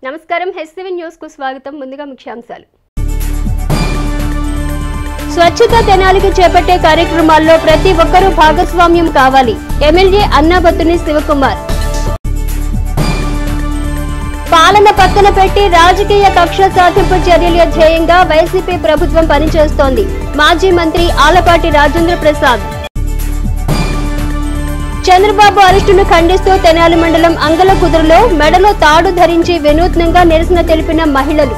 నమస్కారం HCV news కు స్వాగతం ముందుగా ముఖ్యాంశాలు స్వచ్ఛత తెనాలికి చేపట్టే కార్యక్రమాల్లో ప్రతి ఒక్కరూ భాగస్వామ్యం కావాలి ఎమ్మెల్యే అన్నాబత్తుని శివకుమార్ పాలన పక్కన పెట్టి రాజకీయ కక్ష సాధింపు చర్యల ధ్యేయంగా వైసీపీ ప్రభుత్వం పనిచేస్తోంది మాజీ మంత్రి ఆలపాటి రాజేంద్ర ప్రసాద్ చంద్రబాబు అరెస్టును ఖండిస్తూ తెనాలి మండలం అంగల కుదురులో మెడలో తాడు ధరించి వినూత్నంగా నిరసన తెలిపిన మహిళలు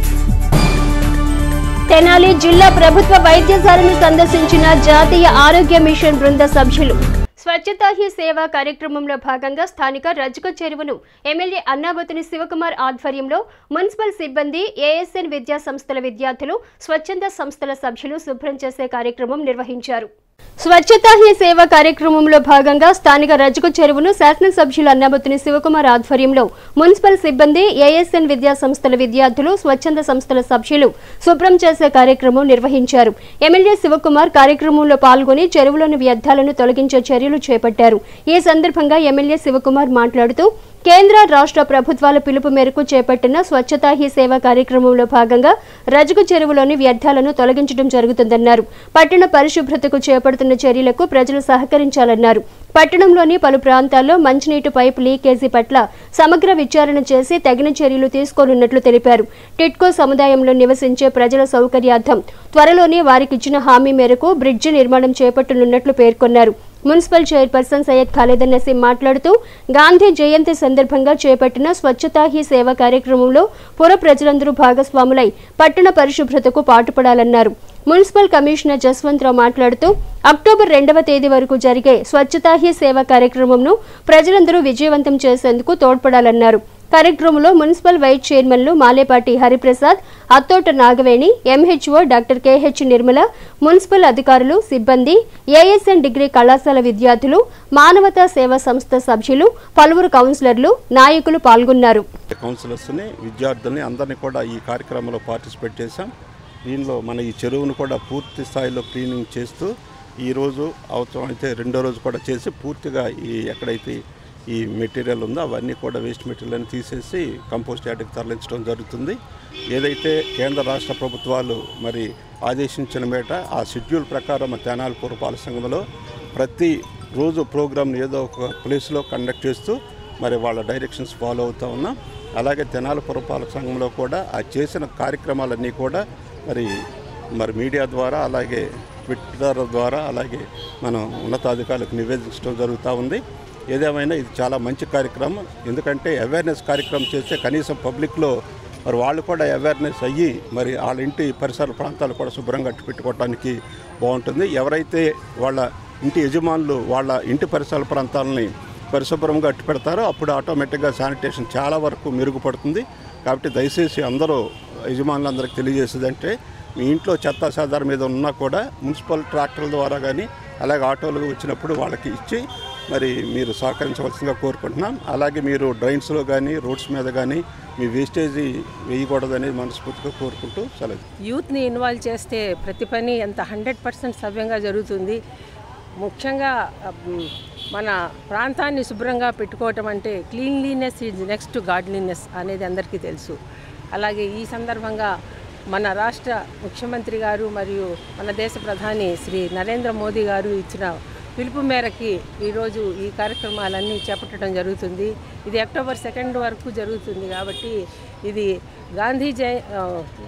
తెనాలి జిల్లా ప్రభుత్వ వైద్యశాలను సందర్శించిన జాతీయ ఆరోగ్య మిషన్ బృంద సభ్యులు స్వచ్ఛతా హీ సేవ కార్యక్రమంలో భాగంగా స్థానిక రజక చెరువును ఎమ్మెల్యే అన్నాబతుని శివకుమార్ ఆధ్వర్యంలో మున్సిపల్ సిబ్బంది ఏఎస్ఎన్ విద్యా సంస్థల విద్యార్థులు స్వచ్ఛంద సంస్థల సభ్యులు శుభ్రం చేసే కార్యక్రమం నిర్వహించారు స్వచ్ఛతా హీ సేవ కార్యక్రమంలో భాగంగా స్థానిక రజక చెరువును శాసనసభ్యులు అన్నాబతుని శివకుమార్ ఆధ్వర్యంలో మున్సిపల్ సిబ్బంది ఏఎస్ఎన్ విద్యా సంస్థల విద్యార్థులు స్వచ్ఛంద సంస్థల సభ్యులు శుభ్రం చేసే కార్యక్రమం నిర్వహించారు ఎమ్మెల్యే శివకుమార్ కార్యక్రమంలో పాల్గొని చెరువులోని వ్యర్థాలను తొలగించే చర్యలు చేపట్టారు ఈ సందర్భంగా ఎమ్మెల్యే శివకుమార్ మాట్లాడుతూ కేంద్ర రాష్ట్ర ప్రభుత్వాల పిలుపు మేరకు చేపట్టిన స్వచ్ఛతా హీ సేవ కార్యక్రమంలో భాగంగా రజకు చెరువులోని వ్యర్థాలను తొలగించడం జరుగుతుందన్నారు పట్టణ పరిశుభ్రతకు చేపడుతున్న చర్యలకు ప్రజలు సహకరించాలన్నారు పట్టణంలోని పలు ప్రాంతాల్లో మంచినీటి పైపు లీకేజీ పట్ల సమగ్ర విచారణ చేసి తగిన చర్యలు తీసుకోనున్నట్లు తెలిపారు టిట్కో సముదాయంలో నివసించే ప్రజల సౌకర్యార్థం త్వరలోనే వారికిచ్చిన హామీ మేరకు బ్రిడ్జి నిర్మాణం చేపట్టనున్నట్లు పేర్కొన్నారు మున్సిపల్ చైర్పర్సన్ సయ్యద్ ఖాళీద్ నసీం మాట్లాడుతూ గాంధీ జయంతి సందర్భంగా చేపట్టిన స్వచ్ఛతా హీ సేవ కార్యక్రమంలో పుర ప్రజలందరూ భాగస్వాములై పట్టణ పరిశుభ్రతకు పాటుపడాలన్నారు మున్సిపల్ కమిషనర్ జస్వంతరావు మాట్లాడుతూ అక్టోబర్ రెండవ తేదీ వరకు జరిగే స్వచ్ఛతా హీ సేవ కార్యక్రమంను ప్రజలందరూ విజయవంతం చేసేందుకు తోడ్పడాలన్నారు కార్యక్రమంలో మున్సిపల్ వైస్ చైర్మన్లు Malepati Hariprasad Attota Nagaveni MHO doctor KH Nirmala municipal అధికారులు సిబ్బంది ఏఎస్ఎన్ డిగ్రీ కళాశాల విద్యార్థులు మానవతా సేవా సంస్థ సభ్యులు పలువురు కౌన్సిలర్లు నాయకులు పాల్గొన్నారు కౌన్సిలర్స్ని విద్యార్థుల్ని అందరినీ కూడా ఈ కార్యక్రమంలో పార్టిసిపేట్ చేశాం దీనిలో మన ఈ చెరువును కూడా పూర్తి స్థాయిలో క్లీనింగ్ చేస్తూ ఈరోజు అవసరమైతే రెండో రోజు కూడా చేసి పూర్తిగా ఈ ఎక్కడైతే ఈ మెటీరియల్ ఉందో అవన్నీ కూడా వేస్ట్ మెటీరియల్ అని తీసేసి కంపోస్ట్ యార్డ్కి తరలించడం జరుగుతుంది ఏదైతే కేంద్ర రాష్ట్ర ప్రభుత్వాలు మరి ఆదేశించిన మేట ఆ షెడ్యూల్ ప్రకారం మన తెనాలి పురపాలక సంఘంలో ప్రతి రోజు ప్రోగ్రామ్ని ఏదో ఒక ప్లేస్లో కండక్ట్ చేస్తూ మరి వాళ్ళ డైరెక్షన్స్ ఫాలో అవుతూ ఉన్నాం అలాగే తెనాలి పురపాలక సంఘంలో కూడా ఆ చేసిన కార్యక్రమాలన్నీ కూడా మరి మరి మీడియా ద్వారా అలాగే ట్విట్టర్ ద్వారా అలాగే మనం ఉన్నతాధికారులకు నివేదించడం జరుగుతూ ఉంది ఏదేమైనా ఇది చాలా మంచి కార్యక్రమం ఎందుకంటే అవేర్నెస్ కార్యక్రమం చేస్తే కనీసం పబ్లిక్లో మరి వాళ్ళు కూడా అవేర్నెస్ అయ్యి మరి వాళ్ళ ఇంటి పరిసర ప్రాంతాలు కూడా శుభ్రంగా అట్టు పెట్టుకోవడానికి బాగుంటుంది ఎవరైతే వాళ్ళ ఇంటి యజమానులు వాళ్ళ ఇంటి పరిసర ప్రాంతాలని పరిశుభ్రంగా అట్టు పెడతారో అప్పుడు ఆటోమేటిక్గా శానిటేషన్ చాలా వరకు మెరుగుపడుతుంది కాబట్టి దయచేసి అందరూ యజమానులందరికీ తెలియజేసేదంటే మీ ఇంట్లో చెత్త సాధారణ మీద ఉన్నా కూడా మున్సిపల్ ట్రాక్టర్ల ద్వారా కానీ అలాగే ఆటోలు వచ్చినప్పుడు వాళ్ళకి ఇచ్చి మరి మీరు సహకరించవలసిందిగా కోరుకుంటున్నాం అలాగే మీరు డ్రైన్స్లో కానీ రోడ్స్ మీద కానీ మీ వేస్టేజీ వేయకూడదని మనస్ఫూర్తిగా కోరుకుంటూ సెలవు యూత్ని ఇన్వాల్వ్ చేస్తే ప్రతి పని ఎంత హండ్రెడ్ పర్సెంట్ సవ్యంగా జరుగుతుంది ముఖ్యంగా మ్, మన ప్రాంతాన్ని శుభ్రంగా పెట్టుకోవటం అంటే క్లీన్లీనెస్ ఈజ్ నెక్స్ట్ గాడ్లీనెస్ అనేది అందరికీ తెలుసు అలాగే ఈ సందర్భంగా మన రాష్ట్ర ముఖ్యమంత్రి గారు మరియు మన దేశ ప్రధాని శ్రీ నరేంద్ర మోదీ గారు ఇచ్చిన పిలుపు మేరకి ఈరోజు ఈ కార్యక్రమాలన్నీ చేపట్టడం జరుగుతుంది ఇది అక్టోబర్ సెకండ్ వరకు జరుగుతుంది కాబట్టి ఇది గాంధీ జయ ఆ,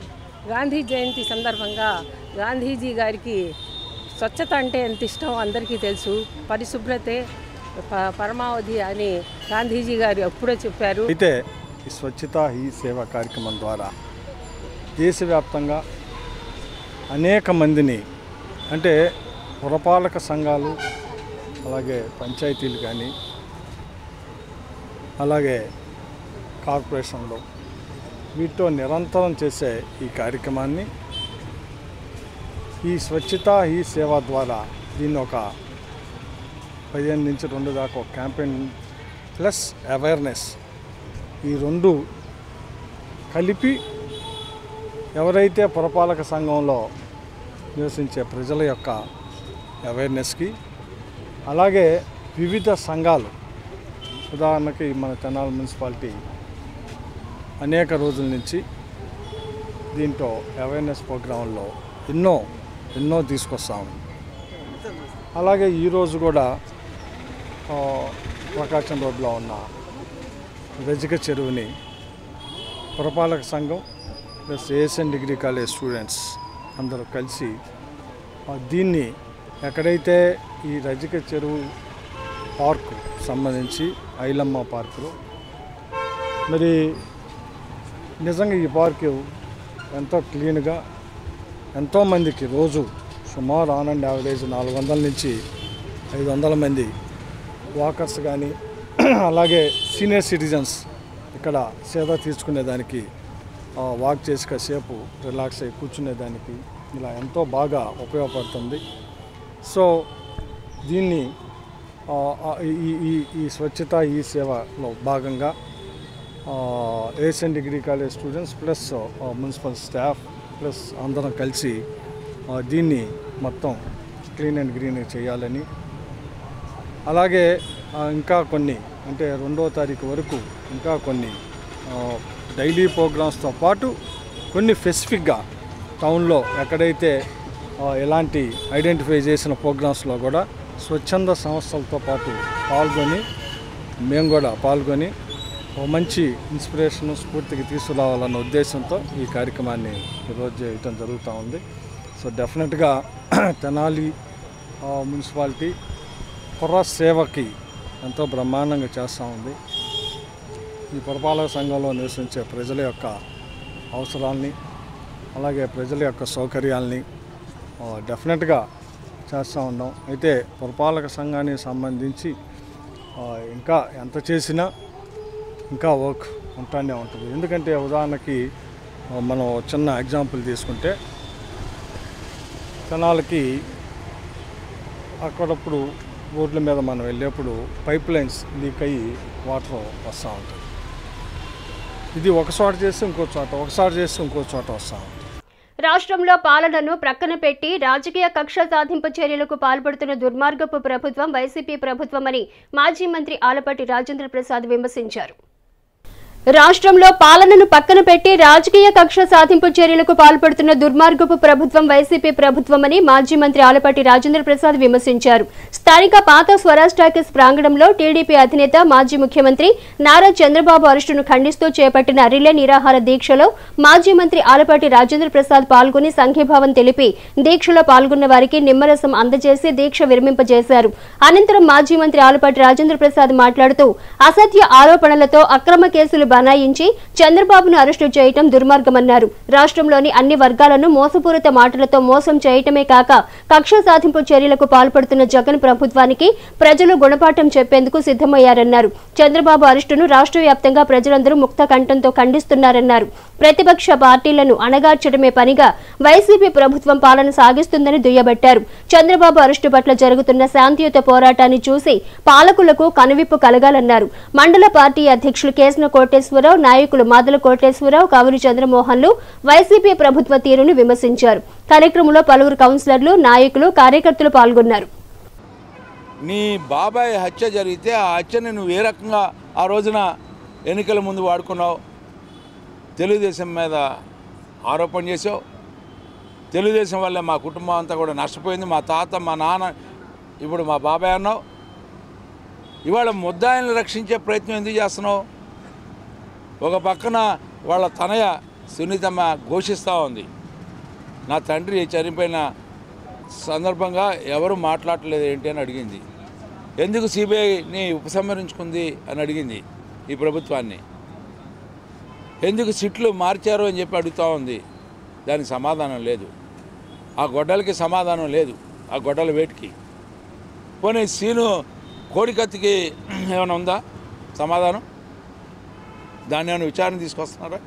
గాంధీ జయంతి సందర్భంగా గాంధీజీ గారికి స్వచ్ఛత అంటే ఎంత ఇష్టం అందరికీ తెలుసు పరిశుభ్రతే ప- పరమావధి అని గాంధీజీ గారు ఎప్పుడో చెప్పారు అయితే ఈ స్వచ్ఛత హీ సేవ కార్యక్రమం ద్వారా దేశవ్యాప్తంగా అనేక మందిని అంటే పురపాలక సంఘాలు అలాగే పంచాయతీలు కానీ అలాగే కార్పొరేషన్లు వీటితో నిరంతరం చేసే ఈ కార్యక్రమాన్ని ఈ స్వచ్ఛత హీ సేవ ద్వారా దీన్ని ఒక పదిహేను నుంచి రెండు దాకా ఒక క్యాంపెయిన్ ప్లస్ అవేర్నెస్ ఈ రెండు కలిపి ఎవరైతే పురపాలక సంఘంలో నివసించే ప్రజల యొక్క అవేర్నెస్కి అలాగే వివిధ సంఘాలు ఉదాహరణకి మన తెనాలి మున్సిపాలిటీ అనేక రోజుల నుంచి దీంట్లో అవేర్నెస్ ప్రోగ్రాంలో ఎన్నో ఎన్నో తీసుకొస్తాము అలాగే ఈరోజు కూడా ఆ, ప్రకాశం రోడ్లో ఉన్న రజిక చెరువుని పురపాలక సంఘం plus ASN degree college students అందరూ కలిసి ఆ, దీన్ని ఎక్కడైతే ఈ రజిక చెరువు పార్కు సంబంధించి ఐలమ్మ పార్కులో మరి నిజంగా ఈ పార్కు ఎంతో క్లీన్గా ఎంతోమందికి రోజు సుమారు ఆన్ అండ్ యావరేజ్ నాలుగు వందల నుంచి ఐదు వందల మంది వాకర్స్ కానీ అలాగే సీనియర్ సిటిజన్స్ ఇక్కడ సేద తీర్చుకునేదానికి ఆ, వాక్ చేసి కాసేపు రిలాక్స్ అయ్యి కూర్చునేదానికి ఇలా ఎంతో బాగా ఉపయోగపడుతుంది సో దీన్ని ఆ, ఆ, ఈ ఈ ఈ స్వచ్ఛత ఈ సేవలో భాగంగా Asian degree college students plus municipal staff plus అందరం కలిసి ఆ, దీన్ని మొత్తం క్లీన్ అండ్ గ్రీన్ చేయాలని అలాగే ఆ, ఇంకా కొన్ని అంటే రెండో తారీఖు వరకు ఇంకా కొన్ని ఆ, డైలీ ప్రోగ్రామ్స్తో పాటు కొన్ని స్పెసిఫిక్గా టౌన్లో ఎక్కడైతే ఆ, ఎలాంటి ఐడెంటిఫై చేసిన ప్రోగ్రామ్స్లో కూడా స్వచ్ఛంద సంస్థలతో పాటు పాల్గొని మేము కూడా పాల్గొని ఓ మంచి ఇన్స్పిరేషన్ స్ఫూర్తికి తీసుకురావాలన్న ఉద్దేశంతో ఈ కార్యక్రమాన్ని ఈరోజు చేయటం జరుగుతూ ఉంది సో డెఫినెట్గా తెనాలి ఆ, మున్సిపాలిటీ పుర సేవకి ఎంతో బ్రహ్మాండంగా చేస్తూ ఉంది ఈ పురపాలక సంఘంలో నివసించే ప్రజల యొక్క అవసరాల్ని అలాగే ప్రజల యొక్క సౌకర్యాల్ని ఆ, డెఫినెట్గా చేస్తూ ఉన్నాం అయితే పురపాలక సంఘానికి సంబంధించి ఆ, ఇంకా ఎంత చేసినా ఇంకా వర్క్ ఉంటానే ఉంటుంది ఎందుకంటే ఉదాహరణకి ఆ, మనం చిన్న ఎగ్జాంపుల్ తీసుకుంటే తెనాలకి అక్కడప్పుడు రోడ్ల మీద మనం వెళ్ళేప్పుడు పైప్ లైన్స్ లీక్ అయ్యి వాటర్ వస్తూ ఉంటుంది ఇది ఒక చోట చేస్తే ఇంకో చోట ఒకసారి చేస్తే ఇంకో చోట వస్తూ ఉంటుంది రాష్ట్రంలో పాలనను ప్రక్కన పెట్టి రాజకీయ కక్ష సాధింపు చర్యలకు పాల్పడుతున్న దుర్మార్గపు ప్రభుత్వం వైసీపీ ప్రభుత్వమని మాజీ మంత్రి ఆలపాటి రాజేంద్ర ప్రసాద్ విమర్శించారు రాష్ట్రంలో పాలనను పక్కన పెట్టి రాజకీయ కక్ష సాధింపు చర్యలకు పాల్పడుతున్న దుర్మార్గపు ప్రభుత్వం వైసీపీ ప్రభుత్వమని మాజీ మంత్రి ఆలపాటి రాజేంద్ర ప్రసాద్ విమర్శించారు స్థానిక పాత స్వరాజ్ టాకీస్ ప్రాంగణంలో టీడీపీ అధినేత మాజీ ముఖ్యమంత్రి నారా చంద్రబాబు అరెస్టును ఖండిస్తూ చేపట్టిన రిలే నిరాహార దీక్షలో మాజీ మంత్రి ఆలపాటి రాజేంద్ర ప్రసాద్ పాల్గొని సంఘీభావం తెలిపి దీక్షలో పాల్గొన్న వారికి నిమ్మరసం అందజేసి దీక్ష విరమింపజేశారు అనంతరం మాజీ మంత్రి ఆలపాటి రాజేంద్ర ప్రసాద్ మాట్లాడుతూ అసత్య ఆరోపణలతో అక్రమ కేసులు బనాయించి చంద్రబాబును అరెస్టు చేయటం దుర్మార్గమన్నారు రాష్ట్రంలోని అన్ని వర్గాలను మోసపూరిత మాటలతో మోసం చేయటమే కాక కక్ష సాధింపు చర్యలకు పాల్పడుతున్న జగన్ ప్రభుత్వానికి ప్రజలు గుణపాఠం చెప్పేందుకు సిద్ధమయ్యారన్నారు చంద్రబాబు అరెస్టును రాష్ట్ర వ్యాప్తంగా ప్రజలందరూ ముక్త కంఠంతో ఖండిస్తున్నారన్నారు ప్రతిపక్ష పార్టీలను అణగార్చడమే పనిగా వైసీపీ ప్రభుత్వం పాలన సాగిస్తుందని దుయ్యబట్టారు చంద్రబాబు అరెస్టు పట్ల జరుగుతున్న శాంతియుత పోరాటాన్ని చూసి పాలకులకు కనువిప్పు కలగాలన్నారు మండల పార్టీ అధ్యక్షులు కేసన కోటేశ్వరరావు నాయకులు మాదల కోటేశ్వరరావు కవరి చంద్రమోహన్లు వైసీపీ ప్రభుత్వ తీరును విమర్శించారు కార్యక్రమంలో పలువురు కౌన్సిలర్లు నాయకులు కార్యకర్తలు పాల్గొన్నారు నీ బాబాయ్ హత్య జరిగితే ఆ హత్యని నువ్వు ఏ రకంగా ఆ రోజున ఎన్నికల ముందు వాడుకున్నావు తెలుగుదేశం మీద ఆరోపణ చేసావు తెలుగుదేశం వల్లే మా కుటుంబం అంతా కూడా నష్టపోయింది మా తాత మా నాన్న ఇప్పుడు మా బాబాయ్ అన్నావు ఇవాళ ముద్దాయిని రక్షించే ప్రయత్నం ఎందుకు చేస్తున్నావు ఒక పక్కన వాళ్ళ తనయ సునీతమ్మ ఘోషిస్తూ ఉంది నా తండ్రి చనిపోయిన సందర్భంగా ఎవరు మాట్లాడలేదు ఏంటి అని అడిగింది ఎందుకు సిబిఐని ఉపసంహరించుకుంది అని అడిగింది ఈ ప్రభుత్వాన్ని ఎందుకు సిట్లు మార్చారు అని చెప్పి అడుగుతూ ఉంది దానికి సమాధానం లేదు ఆ గొడ్డలకి సమాధానం లేదు ఆ గొడ్డల వేటికి పోనీ సీను కోడికత్తికి ఏమైనా ఉందా సమాధానం దాన్ని ఏమైనా విచారణ తీసుకొస్తున్నారా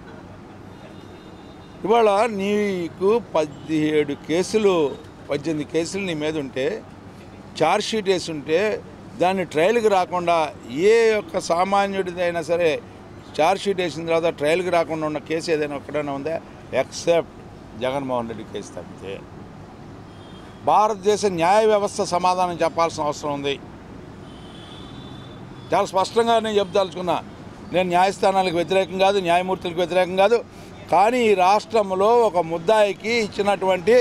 ఇవాళ నీకు పదిహేడు కేసులు పద్దెనిమిది కేసులు నీ మీద ఉంటే ఛార్జ్ షీట్ వేసి ఉంటే దాన్ని ట్రయల్కి రాకుండా ఏ ఒక్క సామాన్యుడిదైనా సరే ఛార్జ్ షీట్ వేసిన తర్వాత ట్రయల్కి రాకుండా ఉన్న కేసు ఏదైనా ఒక్కడైనా ఉందా ఎక్సెప్ట్ జగన్మోహన్ రెడ్డి కేసు తప్పితే భారతదేశ న్యాయ వ్యవస్థ సమాధానం చెప్పాల్సిన అవసరం ఉంది చాలా స్పష్టంగా నేను చెప్దాల్చుకున్నా నేను న్యాయస్థానాలకు వ్యతిరేకం కాదు న్యాయమూర్తులకు వ్యతిరేకం కాదు కానీ ఈ రాష్ట్రంలో ఒక ముద్దాయికి ఇచ్చినటువంటి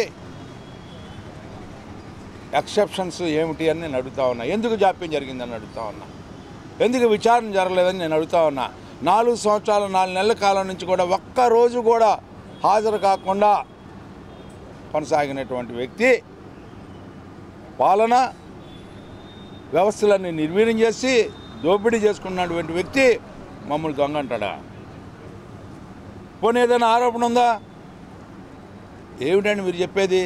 ఎక్సెప్షన్స్ ఏమిటి అని నేను అడుగుతా ఉన్నా ఎందుకు జాప్యం జరిగిందని అడుగుతా ఉన్నా ఎందుకు విచారణ జరగలేదని నేను అడుగుతా ఉన్నా నాలుగు సంవత్సరాల నాలుగు నెలల కాలం నుంచి కూడా ఒక్క రోజు కూడా హాజరు కాకుండా కొనసాగినటువంటి వ్యక్తి పాలన వ్యవస్థలన్నీ నిర్వీర్యం చేసి దోపిడీ చేసుకున్నటువంటి వ్యక్తి మమ్మల్ని దొంగ అంటాడా పోనీ ఏదైనా ఆరోపణ ఉందా ఏమిటండి మీరు చెప్పేది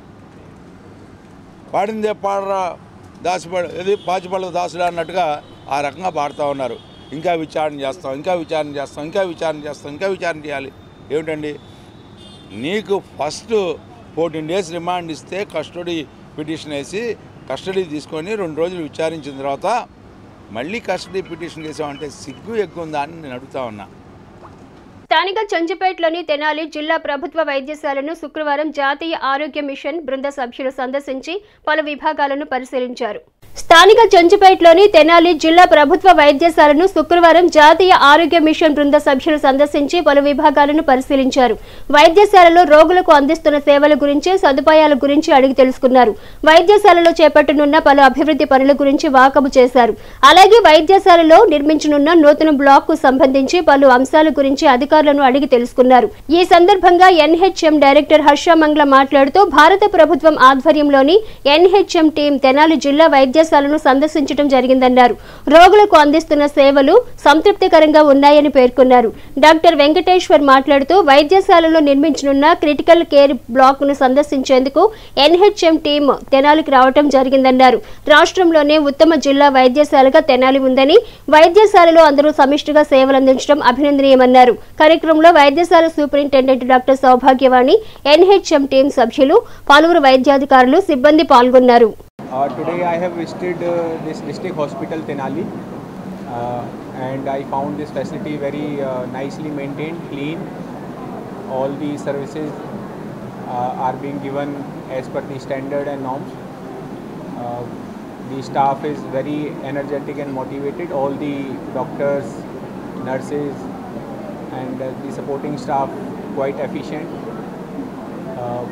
పాడిందే పాడరా దాసిపడ ఇది పాచిపళ్ళ దాసుడా అన్నట్టుగా ఆ రకంగా పాడుతూ ఉన్నారు ఇంకా విచారణ చేస్తాం ఇంకా విచారణ చేస్తాం ఇంకా విచారణ చేస్తాం ఇంకా విచారణ చేయాలి ఏమిటండి నీకు ఫస్ట్ ఫోర్టీన్ డేస్ రిమాండ్ ఇస్తే కస్టడీ పిటిషన్ వేసి కస్టడీ తీసుకొని రెండు రోజులు విచారించిన తర్వాత మళ్ళీ కస్టడీ పిటిషన్ చేసామంటే సిగ్గు ఎక్కువ అని నేను అడుగుతా ఉన్నా స్థానిక చంచిపేటలోని తెనాలి జిల్లా ప్రభుత్వ వైద్యశాలను శుక్రవారం జాతీయ ఆరోగ్య మిషన్ బృంద సభ్యులు సందర్శించి పలు విభాగాలను పరిశీలించారు స్థానిక చంచిపేటలోని తెనాలి జిల్లా ప్రభుత్వ వైద్యశాలను శుక్రవారం జాతీయ ఆరోగ్య మిషన్ బృంద సభ్యులు సందర్శించి పలు విభాగాలను పరిశీలించారు వైద్యశాలలో రోగులకు అందిస్తున్న సేవల గురించి సదుపాయాల గురించి అడిగి తెలుసుకున్నారు వైద్యశాలలో చేపట్టనున్న పలు అభివృద్ధి పనుల గురించి వాకబు చేశారు అలాగే వైద్యశాలలో నిర్మించనున్న నూతన బ్లాక్ కు సంబంధించి పలు అంశాల గురించి అధికారులను అడిగి తెలుసుకున్నారు ఈ సందర్భంగా ఎన్హెచ్ఎం డైరెక్టర్ హర్షమంగ్ల మాట్లాడుతూ భారత ప్రభుత్వం ఆధ్వర్యంలోని ఎన్హెచ్ఎం టీం తెనాలి జిల్లా వైద్యశాలను సందర్శించడం జరిగిందన్నారు రోగులకు అందిస్తున్న సేవలు సంతృప్తికరంగా ఉన్నాయని పేర్కొన్నారు డాక్టర్ వెంకటేశ్వర్ మాట్లాడుతూ వైద్యశాలలో నిర్మించనున్న క్రిటికల్ కేర్ బ్లాక్ ను సందర్శించేందుకు ఎన్హెచ్ఎం టీం తెనాలికి రావటం జరిగిందన్నారు రాష్ట్రంలోనే ఉత్తమ జిల్లా వైద్యశాలగా తెనాలి ఉందని వైద్యశాలలో అందరూ సమిష్టిగా సేవలందించడం అభినందనీయమన్నారు కార్యక్రమంలో వైద్యశాల superintendent doctor Soubhagyavani NHM team సభ్యులు పలువురు వైద్యాధికారులు సిబ్బంది పాల్గొన్నారు Uh, today I have visited uh, this district hospital Tenali uh, and I found this facility very uh, nicely maintained, clean. All the services uh, are being given as per the standard and norms. Uh, the staff is very energetic and motivated. All the doctors, nurses, and uh, the supporting staff quite efficient. Uh,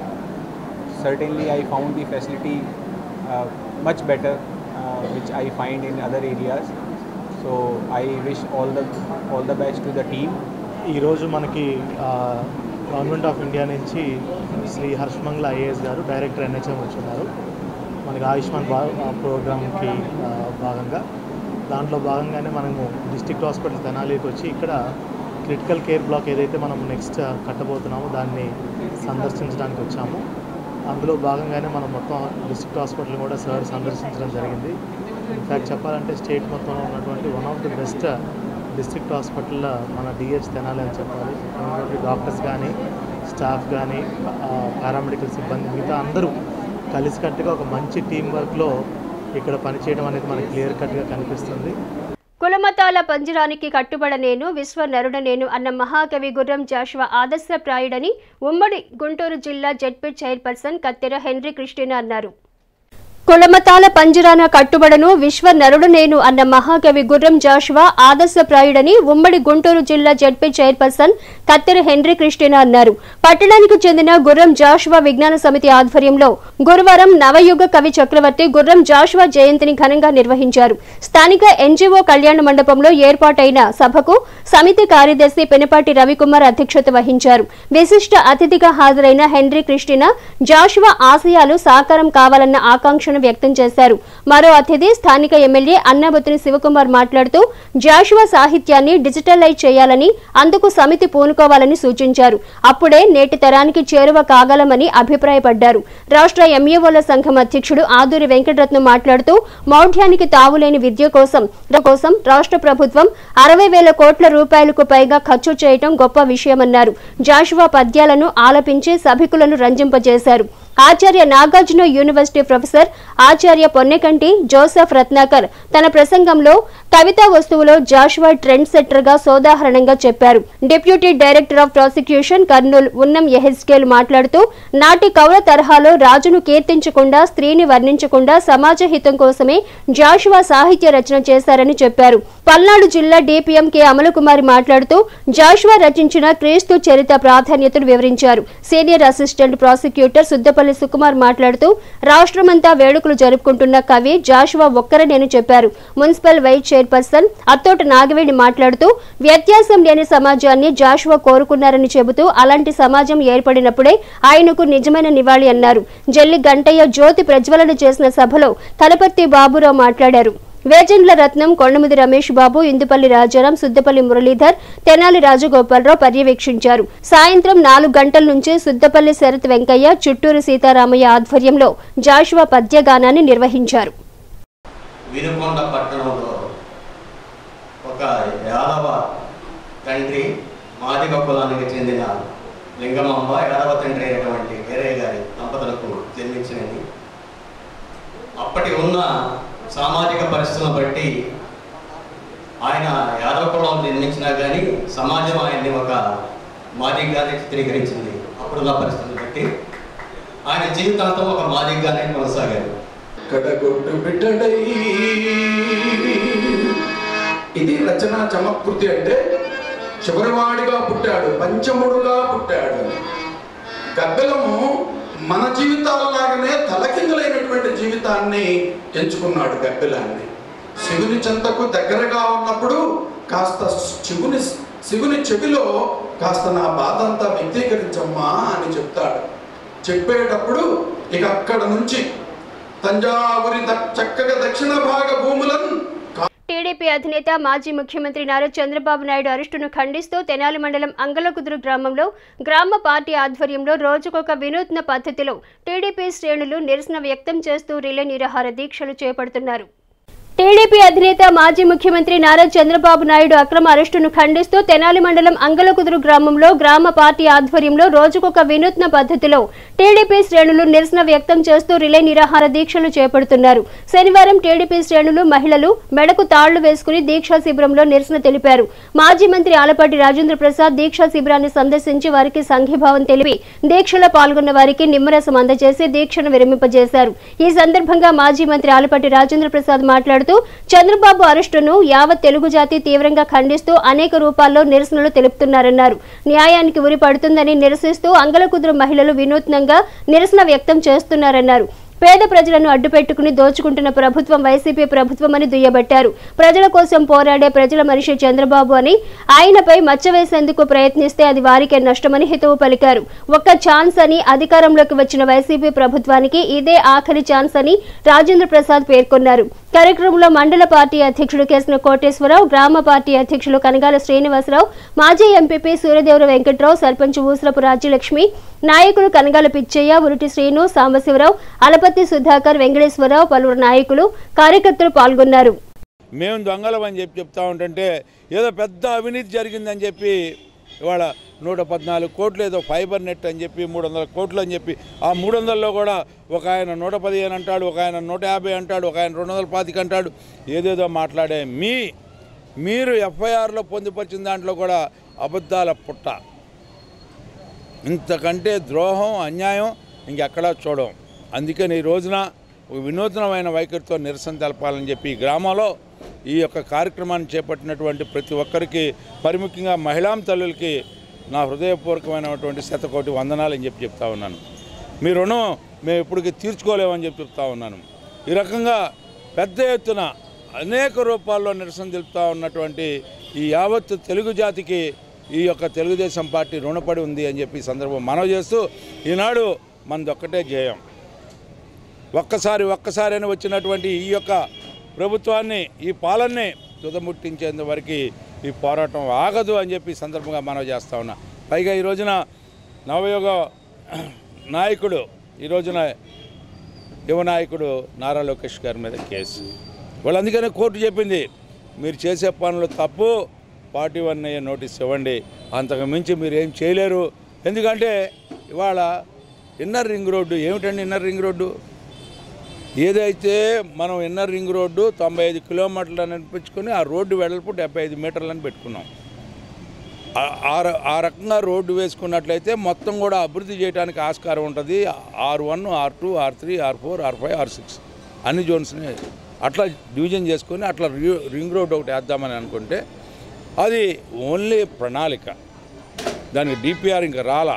certainly I found the facility uh, much better uh, which I find in other areas so I wish all the all the best to the team ఈరోజు మనకి ఆ, government of India నుంచి Shri Harshamangala IAS గారు director NHM వచ్చిన్నారు మనకి ఆయుష్మాన్ భా ప్రోగ్రామ్కి ఆ, భాగంగా దాంట్లో భాగంగానే మనము డిస్ట్రిక్ట్ హాస్పిటల్ తెనాలికి వచ్చి ఇక్కడ క్రిటికల్ కేర్ బ్లాక్ ఏదైతే మనం నెక్స్ట్ కట్టబోతున్నామో దాన్ని సందర్శించడానికి వచ్చాము అందులో భాగంగానే మనం మొత్తం డిస్ట్రిక్ట్ హాస్పిటల్ కూడా సార్ సందర్శించడం జరిగింది ఇన్ఫ్యాక్ట్ చెప్పాలంటే స్టేట్ మొత్తంలో ఉన్నటువంటి one of the best district hospital మన డిహెచ్ తెనాలి అని చెప్పాలి ఉన్నటువంటి డాక్టర్స్ కానీ స్టాఫ్ కానీ పారామెడికల్ సిబ్బంది మిగతా అందరూ కలిసికట్టుగా ఒక మంచి టీం వర్క్లో ఇక్కడ పనిచేయడం అనేది మనకి క్లియర్ కట్గా కనిపిస్తుంది కులమతాల పంజరానికి కట్టుబడనేను విశ్వ నరుడనేను అన్న మహాకవి గుర్రం జాషువా ఆదర్శప్రాయుడని ఉమ్మడి గుంటూరు జిల్లా ZP chairperson Kathera Henry Christina అన్నారు కులమతాల పంజరాన కట్టుబడను విశ్వ నరుడు నేను అన్న మహాకవి గుర్రం జాషువా ఆదర్శప్రాయుడని ఉమ్మడి గుంటూరు జిల్లా ZP chairperson Kathera Henry Christina అన్నారు పట్టణానికి చెందిన గుర్రం జాషువా విజ్ఞాన సమితి ఆధ్వర్యంలో గురువారం నవయుగ కవి చక్రవర్తి గుర్రం జాషువా జయంతిని ఘనంగా నిర్వహించారు స్థానిక ఎన్జీఓ కళ్యాణ మండపంలో ఏర్పాటైన సభకు సమితి కార్యదర్శి పెనపాటి రవికుమార్ అధ్యక్షత వహించారు విశిష్ట అతిథిగా హాజరైన హెన్రీ క్రిస్టినా జాషువా ఆశయాలు సాకారం కావాలన్న ఆకాంక్షను వ్యక్తం చేశారు మరో అతిథి స్థానిక ఎమ్మెల్యే అన్నాబతుని శివకుమార్ మాట్లాడుతూ జాషువా సాహిత్యాన్ని డిజిటలైజ్ చేయాలని అందుకు సమితి పూనుకోవాలని సూచించారు అప్పుడే నేటి తరానికి చేరువ కాగలమని అభిప్రాయపడ్డారు రాష్ట్ర ఎంఏఓల సంఘం అధ్యక్షుడు ఆదూరి వెంకటరత్నం మాట్లాడుతూ మౌఢ్యానికి తావులేని విద్య కోసం కోసం రాష్ట్ర ప్రభుత్వం అరవై వేల కోట్ల రూపాయలకు పైగా ఖర్చు చేయటం గొప్ప విషయమన్నారు జాషువా పద్యాలను ఆలపించి సభికులను రంజింపజేశారు Acharya Nagarjuna university professor Acharya Ponnekanti Joseph Ratnakar తన ప్రసంగంలో కవితా వస్తువులో జాషువా ట్రెండ్ సెట్టర్ గా సోదాహరణంగా చెప్పారు deputy director of prosecution Kurnool ఉన్నం ఎహెచ్కేల్ మాట్లాడుతూ నాటి కవుల తరహాలో రాజును కీర్తించకుండా స్త్రీని వర్ణించకుండా సమాజ హితం కోసమే జాషువా సాహిత్య రచన చేశారని చెప్పారు పల్నాడు జిల్లా డిపిఎం కె అమలకుమారి మాట్లాడుతూ జాషువా రచించిన క్రీస్తు చరిత్ర ప్రాధాన్యతను వివరించారు senior assistant prosecutor Suddapalli Sukumar మాట్లాడుతూ రాష్ట్రమంతా వేడుకలు జరుపుకుంటున్న కవి జాషువా ఒక్కరనేని చెప్పారు municipal vice chairperson Attota Nagaveni మాట్లాడుతూ వ్యత్యాసం లేని సమాజాన్ని జాషువా కోరుకున్నారని చెబుతూ అలాంటి సమాజం ఏర్పడినప్పుడే ఆయనకు నిజమైన నివాళి అన్నారు జల్లి గంటయ్య జ్యోతి ప్రజ్వలన చేసిన సభలో కలపర్తి బాబురావు మాట్లాడారు వేజండ్ల రత్నం కొండముది రమేష్ బాబు ఇందుపల్లి రాజారాం సుద్దపల్లి మురళీధర్ తెనాలి రాజగోపాలరావు పర్యవేక్షించారు సాయంత్రం నాలుగు గంటల నుంచి సుద్దపల్లి శరత్ వెంకయ్య చుట్టూరు సీతారామయ్య ఆధ్వర్యంలో జాషువా పద్యగానాన్ని నిర్వహించారు వినుకొండ పట్టణంలో ఒక యాదవ తండ్రి మాదిగ కులానికి చెందిన లింగమాంబ యాదవ తండ్రి అయినటువంటి వీరయ్య గారి దంపతులకు జన్మించినది అప్పటి ఉన్న సామాజిక పరిస్థితులను బట్టి ఆయన యాదవ కులంలో జన్మించినా కానీ సమాజం ఆయన్ని ఒక మాదిగ్గానే చిత్రీకరించింది అప్పుడున్న పరిస్థితులను బట్టి ఆయన జీవితాంతం ఒక మాదిగ్గానే కొనసాగారు కడగొట్టు బిడ్డడై ఇది రచన చమత్కృతి అంటే చివరివాడిగా పుట్టాడు పంచముడుగా పుట్టాడు గబ్బెలము మన జీవితాలలాగానే తలకిందులైనటువంటి జీవితాన్ని ఎంచుకున్నాడు గబ్బెలాన్ని శివుని చెంతకు దగ్గరగా ఉన్నప్పుడు కాస్త శివుని శివుని చెవిలో కాస్త నా బాధ అంతా వ్యక్తీకరించమ్మా అని చెప్తాడు చెప్పేటప్పుడు ఇక అక్కడ నుంచి తంజావురి ద- చక్కగా దక్షిణ భాగ భూములను టీడీపీ అధినేత మాజీ ముఖ్యమంత్రి నారా చంద్రబాబు నాయుడు అరెస్టును ఖండిస్తూ తెనాలి మండలం అంగలకుదురు గ్రామంలో గ్రామ పార్టీ ఆధ్వర్యంలో రోజుకొక వినూత్న పద్ధతిలో టీడీపీ శ్రేణులు నిరసన వ్యక్తం చేస్తూ రిలే నిరాహార దీక్షలు చేపడుతున్నారు టీడీపీ అధినేత మాజీ ముఖ్యమంత్రి నారా చంద్రబాబు నాయుడు అక్రమ అరెస్టును ఖండిస్తూ తెనాలి మండలం అంగలకుదురు గ్రామంలో గ్రామ పార్టీ ఆధ్వర్యంలో రోజుకొక వినూత్న పద్ధతిలో టీడీపీ శ్రేణులు నిరసన వ్యక్తం చేస్తూ రిలే నిరాహార దీక్షలు చేపడుతున్నారు శనివారం టీడీపీ శ్రేణులు మహిళలు మెడకు తాళ్లు వేసుకుని దీక్షా శిబిరంలో నిరసన తెలిపారు మాజీ మంత్రి ఆలపాటి రాజేంద్ర ప్రసాద్ దీక్షా శిబిరాన్ని సందర్శించి వారికి సంఘీభావం తెలిపి దీక్షలో పాల్గొన్న వారికి నిమ్మరసం అందజేసి దీక్షను విరమింపజేశారు ఈ సందర్భంగా మాజీ మంత్రి ఆలపాటి రాజేంద్ర ప్రసాద్ మాట్లాడుతూ చంద్రబాబు అరెస్టును యావత్ తెలుగు జాతి తీవ్రంగా ఖండిస్తూ అనేక రూపాల్లో నిరసనలు తెలుపుతున్నారన్నారు న్యాయానికి ఉరి పడుతుందని నిరసిస్తూ అంగలకుదురు మహిళలు వినూత్నంగా నిరసన వ్యక్తం చేస్తున్నారన్నారు పేద ప్రజలను అడ్డుపెట్టుకుని దోచుకుంటున్న ప్రభుత్వం వైసీపీ ప్రభుత్వం అని దుయ్యబట్టారు ప్రజల కోసం పోరాడే ప్రజల మనిషి చంద్రబాబు అని ఆయనపై మచ్చ వేసేందుకు ప్రయత్నిస్తే అది వారికే నష్టమని హితవు పలికారు ఒక్క ఛాన్స్ అని అధికారంలోకి వచ్చిన వైసీపీ ప్రభుత్వానికి ఇదే ఆఖరి ఛాన్స్ అని రాజేంద్ర ప్రసాద్ పేర్కొన్నారు కార్యక్రమంలో మండల పార్టీ అధ్యక్షుడు కేసిన కోటేశ్వరరావు గ్రామ పార్టీ అధ్యక్షులు కనగాల శ్రీనివాసరావు మాజీ ఎంపీపీ సూర్యదేవర వెంకట్రావు సర్పంచ్ ఊసరపు రాజ్యలక్ష్మి నాయకులు కనగాల పిచ్చయ్య ఉరుటి శ్రీను సాంబశివరావు అలపతి సుధాకర్ వెంకటేశ్వరరావు పలువురు నాయకులు కార్యకర్తలు పాల్గొన్నారు మేము దొంగలం అని చెప్పి చెప్తా ఉంటుంటే ఏదో పెద్ద అవినీతి జరిగిందని చెప్పి ఇవాళ నూట పద్నాలుగు కోట్లు ఏదో ఫైబర్ నెట్ అని చెప్పి మూడు వందల కోట్లు అని చెప్పి ఆ మూడు వందల్లో కూడా ఒక ఆయన నూట పదిహేను అంటాడు ఒక ఆయన నూట యాభై అంటాడు ఒక ఆయన రెండు వందల పాతిక అంటాడు ఏదేదో మాట్లాడే మీ మీరు ఎఫ్ఐఆర్లో పొందుపరిచిన దాంట్లో కూడా అబద్ధాల పుట్ట ఇంతకంటే ద్రోహం అన్యాయం ఇంకెక్కడా చూడం అందుకని ఈ రోజున ఒక వినూత్నమైన వైఖరితో నిరసన తెలపాలని చెప్పి ఈ గ్రామంలో ఈ యొక్క కార్యక్రమాన్ని చేపట్టినటువంటి ప్రతి ఒక్కరికి పరిముఖ్యంగా మహిళా తల్లులకి నా హృదయపూర్వకమైనటువంటి శతకోటి వందనాలు అని చెప్పి చెప్తా ఉన్నాను మీ రుణం మేము ఇప్పటికి తీర్చుకోలేమని చెప్పి చెప్తా ఉన్నాను ఈ రకంగా పెద్ద ఎత్తున అనేక రూపాల్లో నిరసన తెలుపుతా ఉన్నటువంటి ఈ యావత్తు తెలుగు జాతికి ఈ యొక్క తెలుగుదేశం పార్టీ రుణపడి ఉంది అని చెప్పి ఈ సందర్భం మనవి చేస్తూ ఈనాడు మనదొక్కటే ధ్యేయం ఒక్కసారి ఒక్కసారి అని వచ్చినటువంటి ఈ యొక్క ప్రభుత్వాన్ని ఈ పాలనని తుదముట్టించేందు వరకు ఈ పోరాటం ఆగదు అని చెప్పి ఈ సందర్భంగా మనవి చేస్తా ఉన్నా పైగా ఈ రోజున నవయుగ నాయకుడు ఈ రోజున యువ నాయకుడు నారా లోకేష్ గారి మీద కేసు వాళ్ళు అందుకనే కోర్టు చెప్పింది మీరు చేసే పనులు తప్పు పార్టీ వన్ నోటీస్ ఇవ్వండి అంతకు మించి మీరు ఏం చేయలేరు ఎందుకంటే ఇవాళ ఇన్నర్ రింగ్ రోడ్డు ఏమిటండి ఇన్నర్ రింగ్ రోడ్డు ఏదైతే మనం ఇన్నర్ రింగ్ రోడ్డు తొంభై ఐదు కిలోమీటర్లు అని అనిపించుకొని ఆ రోడ్డు వెడల్పు డెబ్బై ఐదు మీటర్లు అని పెట్టుకున్నాం ఆ- ఆ ర- ఆ రకంగా రోడ్డు వేసుకున్నట్లయితే మొత్తం కూడా అభివృద్ధి చేయడానికి ఆస్కారం ఉంటుంది R one R two R three R four R five R six అన్ని జోన్స్ని అట్లా డివిజన్ చేసుకొని అట్లా రి- రింగ్ రోడ్ ఒకటి వేద్దామని అనుకుంటే అది ఓన్లీ ప్రణాళిక దానికి డిపిఆర్ ఇంకా రాలా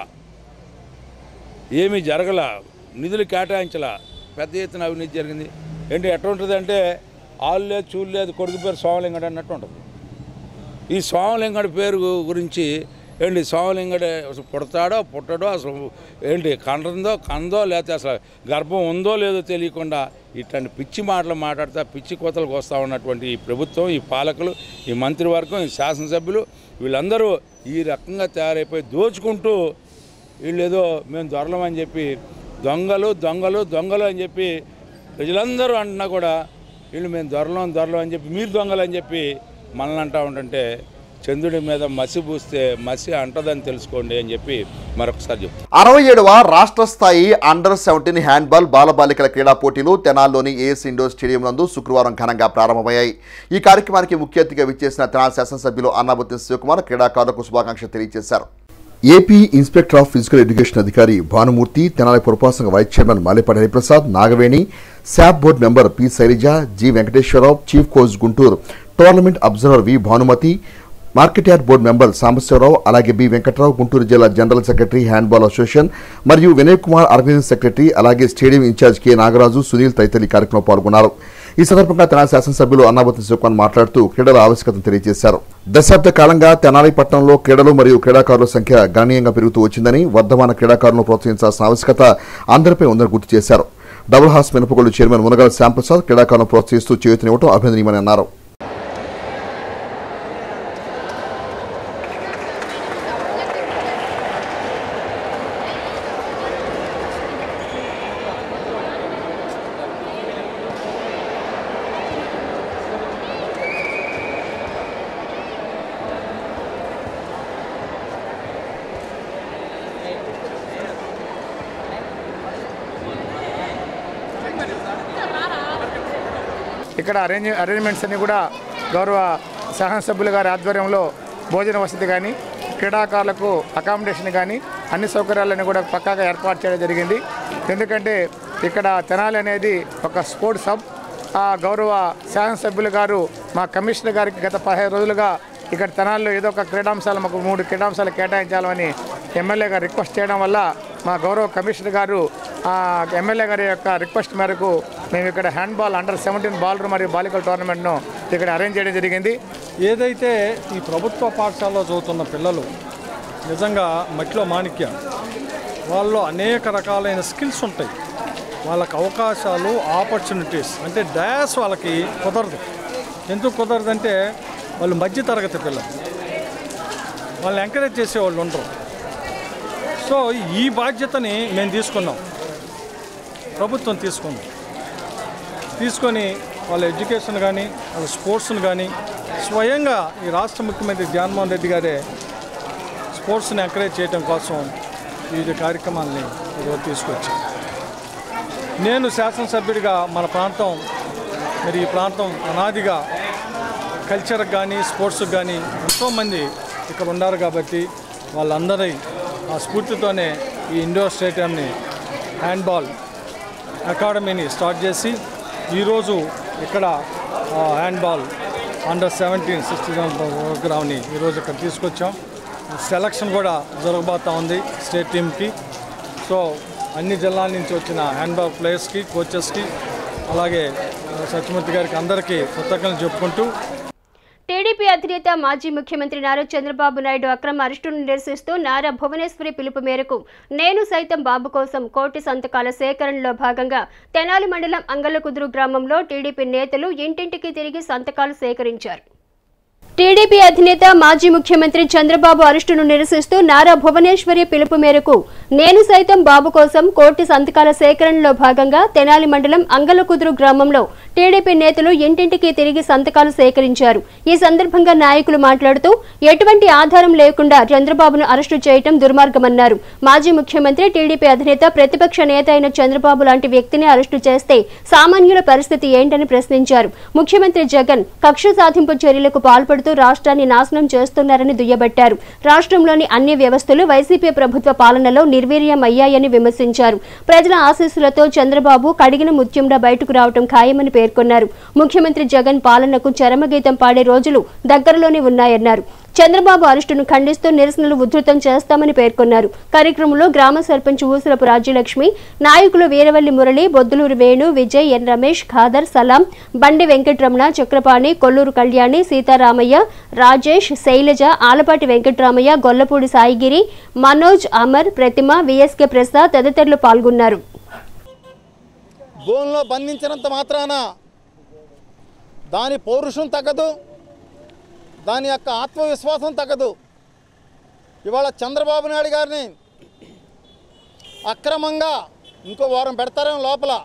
ఏమీ జరగల నిధులు కేటాయించలా పెద్ద ఎత్తున అవినీతి జరిగింది ఏంటి ఎట్లా ఉంటుంది అంటే ఆళ్ళు లేదు చూడు లేదు కొడుకు పేరు సోమలింగడు అన్నట్టు ఉంటుంది ఈ సోమలింగడి పేరు గురించి ఏంటి సోమలింగడు అసలు పుడతాడో పుట్టడో అసలు ఏంటి కండందో కందో లేకపోతే అసలు గర్భం ఉందో లేదో తెలియకుండా ఇట్లాంటి పిచ్చి మాటలు మాట్లాడుతా పిచ్చి కోతలకు వస్తూ ఉన్నటువంటి ఈ ప్రభుత్వం ఈ పాలకులు ఈ మంత్రివర్గం ఈ శాసనసభ్యులు వీళ్ళందరూ ఈ రకంగా తయారైపోయి దోచుకుంటూ వీళ్ళు ఏదో మేము దొరలమని చెప్పి దొంగలు దొంగలు దొంగలు అని చెప్పి ప్రజలందరూ అంటున్నా కూడా వీళ్ళు మేము దొరలం దొరలం అని చెప్పి మీరు దొంగలు అని చెప్పి మనల్ని అంటా ఉంటుంటే చంద్రుడి మీద మసి పూస్తే మసి అంటదని తెలుసుకోండి అని చెప్పి మరొకసారి చెప్తాను అరవై ఏడవ రాష్ట్ర స్థాయి అండర్ సెవెంటీన్ హ్యాండ్బాల్ బాలబాలికల క్రీడా పోటీలు తెనాల్లోని ఏఎస్ ఇండోర్ స్టేడియం నందు శుక్రవారం ఘనంగా ప్రారంభమయ్యాయి ఈ కార్యక్రమానికి ముఖ్య అతిథిగా విచ్చేసిన తెనాలి శాసనసభ్యులు అన్నాబుద్దిన శివకుమార్ క్రీడాకారులకు శుభాకాంక్షలు తెలియజేశారు AP inspector of physical education అధికారి భానుమూర్తి తెనాలి పురపాసంగ vice chairman Malepati Hariprasad Nagaveni SAAP board member P Sailaja G Venkateswararao chief coach Guntur tournament observer V Bhanumathi market yard board member Sambasivarao అలాగే బి వెంకట్రావు గుంటూరు జిల్లా జనరల్ సెక్రటరీ హ్యాండ్బాల్ అసోసియేషన్ మరియు వినయ్ కుమార్ ఆర్గనైజింగ్ సెక్రటరీ అలాగే stadium incharge K Nagaraju Sunil తదితరులు ఈ కార్యక్రమంలో పాల్గొన్నారు ఈ సందర్భంగా తెనాలి శాసనసభ్యులు అన్నాబతి శివకుమార్ మాట్లాడుతూ క్రీడల ఆవశ్యకతను తెలియజేశారు దశాబ్ద కాలంగా తెనాలి పట్టణంలో క్రీడలు మరియు క్రీడాకారుల సంఖ్య గణనీయంగా పెరుగుతూ వచ్చిందని వర్ధమాన క్రీడాకారులను ప్రోత్సహించాల్సిన ఆవశ్యకత అందరిపై ఉందని గుర్తు చేశారు డబుల్ హాస్ మినపగొల్లు చైర్మన్ మునగాల శ్యాంప్రసాద్ క్రీడాకారులను ప్రోత్సహిస్తూ చేయూతనివ్వడం అభినందనీయమని అన్నారు ఇక్కడ అరేంజ్ అరేంజ్మెంట్స్ అన్ని కూడా గౌరవ శాసనసభ్యుల గారి ఆధ్వర్యంలో భోజన వసతి కానీ క్రీడాకారులకు అకామిడేషన్ కానీ అన్ని సౌకర్యాలను కూడా పక్కాగా ఏర్పాటు చేయడం జరిగింది ఎందుకంటే ఇక్కడ తెనాలి అనేది ఒక స్పోర్ట్స్ హబ్ ఆ గౌరవ శాసనసభ్యులు గారు మా కమిషనర్ గారికి గత పదిహేను రోజులుగా ఇక్కడ తెనాల్లో ఏదో ఒక క్రీడాంశాలు మాకు మూడు క్రీడాంశాలు కేటాయించాలని ఎమ్మెల్యే గారు రిక్వెస్ట్ చేయడం వల్ల మా గౌరవ కమిషనర్ గారు ఆ ఎమ్మెల్యే గారి యొక్క రిక్వెస్ట్ మేరకు మేము ఇక్కడ హ్యాండ్బాల్ అండర్ సెవెంటీన్ బాలర్ మరియు బాలికల టోర్నమెంట్ను ఇక్కడ అరేంజ్ చేయడం జరిగింది ఏదైతే ఈ ప్రభుత్వ పాఠశాలలో చదువుతున్న పిల్లలు నిజంగా మట్టిలో మాణిక్యం వాళ్ళలో అనేక రకాలైన స్కిల్స్ ఉంటాయి వాళ్ళకి అవకాశాలు ఆపర్చునిటీస్ అంటే డాష్ వాళ్ళకి కుదరదు ఎందుకు కుదరదంటే వాళ్ళు మధ్య తరగతి పిల్లలు వాళ్ళని ఎంకరేజ్ చేసేవాళ్ళు ఉండరు సో ఈ బాధ్యతని మేము తీసుకున్నాం ప్రభుత్వం తీసుకుంది తీసుకొని వాళ్ళ ఎడ్యుకేషన్ కానీ వాళ్ళ స్పోర్ట్స్ని కానీ స్వయంగా ఈ రాష్ట్ర ముఖ్యమంత్రి జగన్మోహన్ రెడ్డి గారే స్పోర్ట్స్ని ఎంకరేజ్ చేయడం కోసం వివిధ కార్యక్రమాలని ఈరోజు తీసుకొచ్చాం నేను శాసనసభ్యుడిగా మన ప్రాంతం మరి ఈ ప్రాంతం అనాదిగా కల్చర్కి కానీ స్పోర్ట్స్కి కానీ ఎంతోమంది ఇక్కడ ఉన్నారు కాబట్టి వాళ్ళందరి ఆ స్ఫూర్తితోనే ఈ ఇండోర్ స్టేడియంని హ్యాండ్బాల్ అకాడమీని స్టార్ట్ చేసి ఈరోజు ఇక్కడ ఆ, హ్యాండ్బాల్ అండర్ సెవెంటీన్ సిక్స్టీ ప్రోగ్రామ్ని ఈరోజు ఇక్కడ తీసుకొచ్చాం సెలక్షన్ కూడా జరగబోతూ ఉంది స్టేట్ టీంకి సో అన్ని జిల్లాల నుంచి వచ్చిన హ్యాండ్బాల్ ప్లేయర్స్కి కోచెస్కి అలాగే ఆ, సత్యమూర్తి గారికి అందరికీ కృతజ్ఞతలు చెప్పుకుంటూ టీడీపీ అధినేత మాజీ ముఖ్యమంత్రి నారా చంద్రబాబు నాయుడు అక్రమ అరెస్టును నిరసిస్తూ నారా భువనేశ్వరి పిలుపు మేరకు నేను సైతం బాబు కోసం కోటి సంతకాల సేకరణలో భాగంగా తెనాలి మండలం అంగలకుదురు గ్రామంలో టీడీపీ నేతలు ఇంటింటికి తిరిగి సంతకాలు సేకరించారు టీడీపీ అధినేత మాజీ ముఖ్యమంత్రి చంద్రబాబు అరెస్టును నిరసిస్తూ నారా భువనేశ్వరి పిలుపు మేరకు నేను సైతం బాబు కోసం కోటి సంతకాల సేకరణలో భాగంగా తెనాలి మండలం అంగలకుదురు గ్రామంలో టీడీపీ నేతలు ఇంటింటికి తిరిగి సంతకాలు సేకరించారు ఈ సందర్భంగా నాయకులు మాట్లాడుతూ ఎటువంటి ఆధారం లేకుండా చంద్రబాబును అరెస్టు చేయటం దుర్మార్గమన్నారు మాజీ ముఖ్యమంత్రి టీడీపీ అధినేత ప్రతిపక్ష నేత అయిన చంద్రబాబు లాంటి వ్యక్తిని అరెస్టు చేస్తే సామాన్యుల పరిస్థితి ఏంటని ప్రశ్నించారు ముఖ్యమంత్రి జగన్ కక్ష సాధింపు చర్యలకు పాల్పడుతూ రాష్ట్రాన్ని నాశనం చేస్తున్నారని దుయ్యబట్టారు రాష్ట్రంలోని అన్ని వ్యవస్థలు వైసీపీ ప్రభుత్వ పాలనలో నిర్వీర్యం అయ్యాయని విమర్శించారు ప్రజల ఆశీస్సులతో చంద్రబాబు కడిగిన ముత్యంగా బయటకు రావడం ఖాయమని పేర్కొన్నారు ముఖ్యమంత్రి జగన్ పాలనకు చరమగీతం పాడే రోజులు దగ్గరలోనే ఉన్నాయన్నారు చంద్రబాబు అరెస్టును ఖండిస్తూ నిరసనలు ఉధృతం చేస్తామని పేర్కొన్నారు కార్యక్రమంలో గ్రామ సర్పంచ్ ఊసులపు రాజ్యలక్ష్మి నాయకులు వీరవల్లి మురళి బొద్దులూరు వేణు విజయ్ ఎన్ రమేష్ ఖాదర్ సలాం బండి వెంకటరమణ చక్రపాణి కొల్లూరు కళ్యాణి సీతారామయ్య రాజేష్ శైలజ ఆలపాటి వెంకటరామయ్య గొల్లపూడి సాయిగిరి మనోజ్ అమర్ ప్రతిమ విఎస్కే ప్రసాద్ తదితరులు పాల్గొన్నారు బోన్లో బంధించినంత మాత్రాన దాని పౌరుషం తగ్గదు దాని యొక్క ఆత్మవిశ్వాసం తగ్గదు ఇవాళ చంద్రబాబు నాయుడు గారిని అక్రమంగా ఇంకో వారం పెడతారేమో లోపల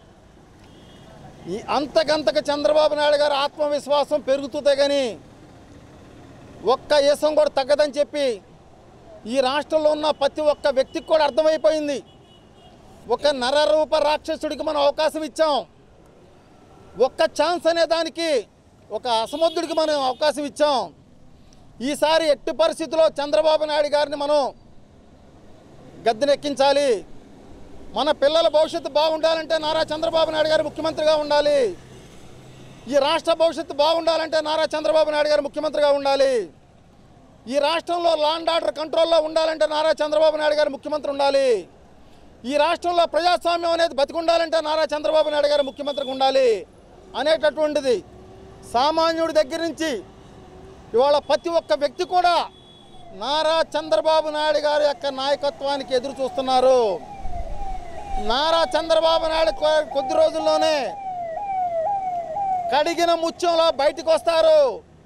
ఈ అంతకంతకు చంద్రబాబు నాయుడు గారి ఆత్మవిశ్వాసం పెరుగుతుంది కానీ ఒక్క ఏసం కూడా తగ్గదని చెప్పి ఈ రాష్ట్రంలో ఉన్న ప్రతి ఒక్క వ్యక్తికి కూడా అర్థమైపోయింది ఒక నరరూప రాక్షసుడికి మనం అవకాశం ఇచ్చాం ఒక్క ఛాన్స్ అనే దానికి ఒక అసమర్థుడికి మనం అవకాశం ఇచ్చాం ఈసారి ఎట్టి పరిస్థితుల్లో చంద్రబాబు నాయుడు గారిని మనం గద్దెనెక్కించాలి మన పిల్లల భవిష్యత్తు బాగుండాలంటే నారా చంద్రబాబు నాయుడు గారు ముఖ్యమంత్రిగా ఉండాలి ఈ రాష్ట్ర భవిష్యత్తు బాగుండాలంటే నారా చంద్రబాబు నాయుడు గారు ముఖ్యమంత్రిగా ఉండాలి ఈ రాష్ట్రంలో లాండ్ ఆర్డర్ కంట్రోల్లో ఉండాలంటే నారా చంద్రబాబు నాయుడు గారు ముఖ్యమంత్రి ఉండాలి ఈ రాష్ట్రంలో ప్రజాస్వామ్యం అనేది బతికుండాలంటే నారా చంద్రబాబు నాయుడు గారు ముఖ్యమంత్రిగా ఉండాలి అనేటటువంటిది సామాన్యుడి దగ్గర నుంచి ఇవాళ ప్రతి ఒక్క వ్యక్తి కూడా నారా చంద్రబాబు నాయుడు గారి యొక్క నాయకత్వానికి ఎదురు చూస్తున్నారు నారా చంద్రబాబు నాయుడు కొ- కొద్ది రోజుల్లోనే కడిగిన ముత్యంలో బయటికి వస్తారు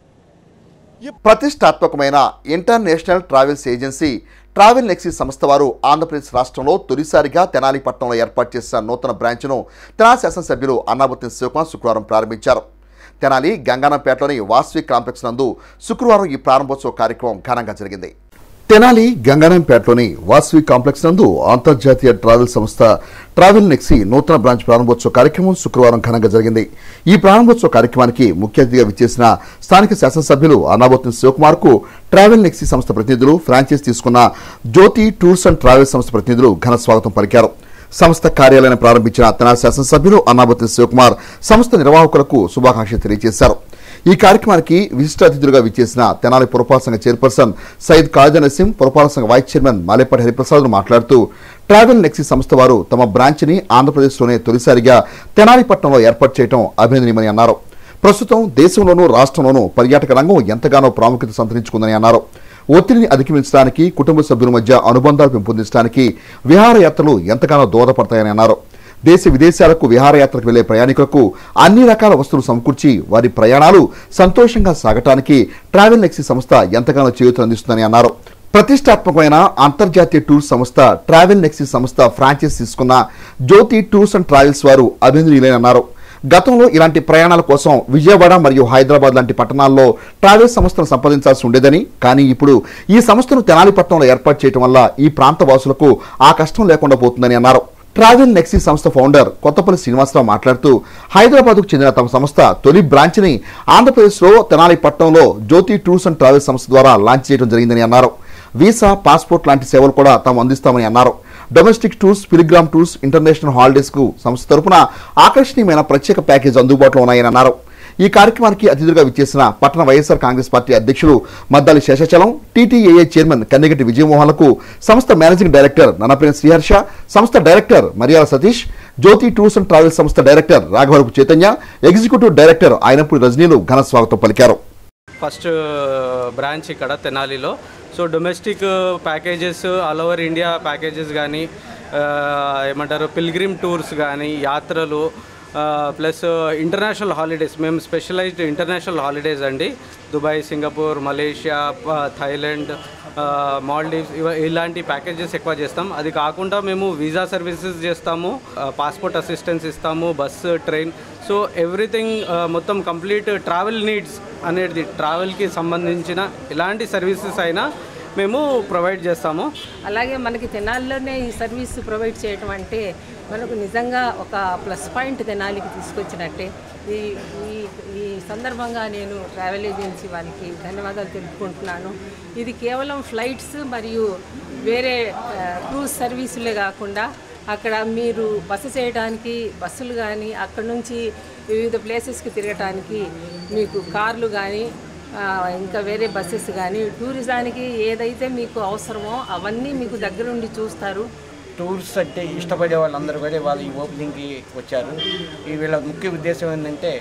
ప్రతిష్టాత్మకమైన ఇంటర్నేషనల్ ట్రావెల్స్ ఏజెన్సీ ట్రావెల్ నెక్సీ సంస్థ వారు ఆంధ్రప్రదేశ్ రాష్ట్రంలో తొలిసారిగా తెనాలి పట్టణంలో ఏర్పాటు చేసిన నూతన బ్రాంచ్ను తెనాలి శాసనసభ్యులు అన్నాబుత్తిన శివకుమార్ శుక్రవారం ప్రారంభించారు తెనాలి గంగానంపేటలోని వాస్వి కాంప్లెక్స్ నందు శుక్రవారం ఈ ప్రారంభోత్సవ కార్యక్రమం ఘనంగా జరిగింది తెనాలి గంగానంపేటలోని వాస్వి కాంప్లెక్స్ నందు అంతర్జాతీయ ట్రావెల్ సంస్థ ట్రావెల్ నెక్సీ నూతన బ్రాంచ్ ప్రారంభోత్సవ కార్యక్రమం శుక్రవారం ఘనంగా జరిగింది ఈ ప్రారంభోత్సవ కార్యక్రమానికి ముఖ్య అతిథిగా విచ్చేసిన స్థానిక శాసనసభ్యులు అనాబోతిన శివకుమార్ కు ట్రావెల్ నెక్సీ సంస్థ ప్రతినిధులు ఫ్రాంచైజ్ తీసుకున్న జ్యోతి టూర్స్ అండ్ ట్రావెల్స్ సంస్థ ప్రతినిధులు ఘన స్వాగతం పలికారు సంస్థ కార్యాలయాన్ని ప్రారంభించిన తెనాలి శాసనసభ్యులు అన్నాబోతిన శివకుమార్ సంస్థ నిర్వాహకులకు శుభాకాంక్షలు తెలియజేశారు ఈ కార్యక్రమానికి విశిష్ట అతిథులుగా విచ్చేసిన తెనాలి పురపాలక సంఘ చైర్పర్సన్ సయ్యద్ కాజా నసీం పురపాలక సంఘ వైస్ చైర్మన్ మాలేపాటి హరిప్రసాద్ మాట్లాడుతూ ట్రావెల్ నెక్సీ సంస్థ వారు తమ బ్రాంచ్ని ఆంధ్రప్రదేశ్లోనే తొలిసారిగా తెనాలి పట్టణంలో ఏర్పాటు చేయడం అభినందనీయమని అన్నారు ప్రస్తుతం దేశంలోనూ రాష్ట్రంలోనూ పర్యాటక రంగం ఎంతగానో ప్రాముఖ్యత సంతరించుకుందని అన్నారు ఒత్తిడిని అధిగమించడానికి కుటుంబ సభ్యుల మధ్య అనుబంధాలు పెంపొందించడానికి విహారయాత్రలు ఎంతగానో దోహదపడతాయని అన్నారు దేశ విదేశాలకు విహారయాత్రకు వెళ్లే ప్రయాణికులకు అన్ని రకాల వస్తువులు సమకూర్చి వారి ప్రయాణాలు సంతోషంగా సాగటానికి ట్రావెల్ నెక్సీ సంస్థ ఎంతగానో చేయూతను అందిస్తుందని అన్నారు ప్రతిష్టాత్మకమైన అంతర్జాతీయ టూర్స్ సంస్థ ట్రావెల్ నెక్సీ సంస్థ ఫ్రాంచైజ్ తీసుకున్న జ్యోతి టూర్స్ అండ్ ట్రావెల్స్ వారు అభినందనీయులని అన్నారు గతంలో ఇలాంటి ప్రయాణాల కోసం విజయవాడ మరియు హైదరాబాద్ లాంటి పట్టణాల్లో ట్రావెల్ సంస్థను సంప్రదించాల్సి ఉండేదని కానీ ఇప్పుడు ఈ సంస్థను తెనాలి పట్టణంలో ఏర్పాటు చేయడం వల్ల ఈ ప్రాంత వాసులకు ఆ కష్టం లేకుండా పోతుందని అన్నారు ట్రావెల్ నెక్సీ సంస్థ ఫౌండర్ కొత్తపల్లి శ్రీనివాసరావు మాట్లాడుతూ హైదరాబాద్కు చెందిన తమ సంస్థ తొలి బ్రాంచ్ని ఆంధ్రప్రదేశ్లో తెనాలి పట్టణంలో జ్యోతి టూర్స్ అండ్ ట్రావెల్స్ సంస్థ ద్వారా లాంచ్ చేయడం జరిగిందని అన్నారు వీసా పాస్పోర్ట్ లాంటి సేవలు కూడా తాము అందిస్తామని అన్నారు domestic tours pilgrim tours international holidays కు సంస్థ తరపున ఆకర్షణీయమైన ప్రత్యేక ప్యాకేజ్ అందుబాటులో ఉన్నాయని అన్నారు ఈ కార్యక్రమానికి అతిథులుగా విచ్చేసిన పట్టణ వైఎస్ఆర్ కాంగ్రెస్ పార్టీ అధ్యక్షులు మద్దాలి శేషాచలం టీటీఏఏ చైర్మన్ కన్నెగట్టి విజయమోహన్లకు సంస్థ మేనేజింగ్ డైరెక్టర్ నన్నప్రేమ శ్రీహర్ష సంస్థ director Mariyala Satish Jyothi tours and travels సంస్థ director Raghavarapu Chaitanya executive director Ayanapudi రజనీలు ఘన స్వాగతం పలికారు ఫస్ట్ బ్రాంచ్ ఇక్కడ తెనాలిలో so domestic packages all over India packages కానీ ఏమంటారు పిల్గ్రిమ్ టూర్స్ కానీ యాత్రలు ప్లస్ ఇంటర్నేషనల్ హాలిడేస్ మేము స్పెషలైజ్డ్ ఇంటర్నేషనల్ హాలిడేస్ అండి దుబాయ్ సింగపూర్ మలేషియా ప- థాయిలాండ్ ఆ, మాల్డీవ్స్ ఇవ ఇలాంటి ప్యాకేజెస్ ఎక్కువ చేస్తాం అది కాకుండా మేము వీసా సర్వీసెస్ చేస్తాము ఆ, పాస్పోర్ట్ అసిస్టెన్స్ ఇస్తాము బస్సు ట్రైన్ సో ఎవ్రీథింగ్ ఆ, మొత్తం కంప్లీట్ ట్రావెల్ నీడ్స్ అనేది ట్రావెల్కి సంబంధించిన ఎలాంటి సర్వీసెస్ అయినా మేము ప్రొవైడ్ చేస్తాము అలాగే మనకి తెనాలిలోనే ఈ సర్వీస్ ప్రొవైడ్ చేయడం అంటే మనకు నిజంగా ఒక ప్లస్ పాయింట్ తెనాలికి తీసుకొచ్చినట్టే ఈ ఈ ఈ సందర్భంగా నేను ట్రావెల్ ఏజెన్సీ వారికి ధన్యవాదాలు తెలుపుకుంటున్నాను ఇది కేవలం ఫ్లైట్స్ మరియు వేరే ఆ, క్రూజ్ సర్వీసులే కాకుండా అక్కడ మీరు బస చేయడానికి బస్సులు కానీ అక్కడ నుంచి వివిధ ప్లేసెస్కి తిరగటానికి మీకు కార్లు కానీ ఆ, ఇంకా వేరే బస్సెస్ కానీ టూరిజానికి ఏదైతే మీకు అవసరమో అవన్నీ మీకు దగ్గరుండి చూస్తారు టూర్స్ అంటే ఇష్టపడే వాళ్ళందరూ కూడా వాళ్ళు ఈ ఓపెనింగ్కి వచ్చారు ఈ వీళ్ళ ముఖ్య ఉద్దేశం ఏంటంటే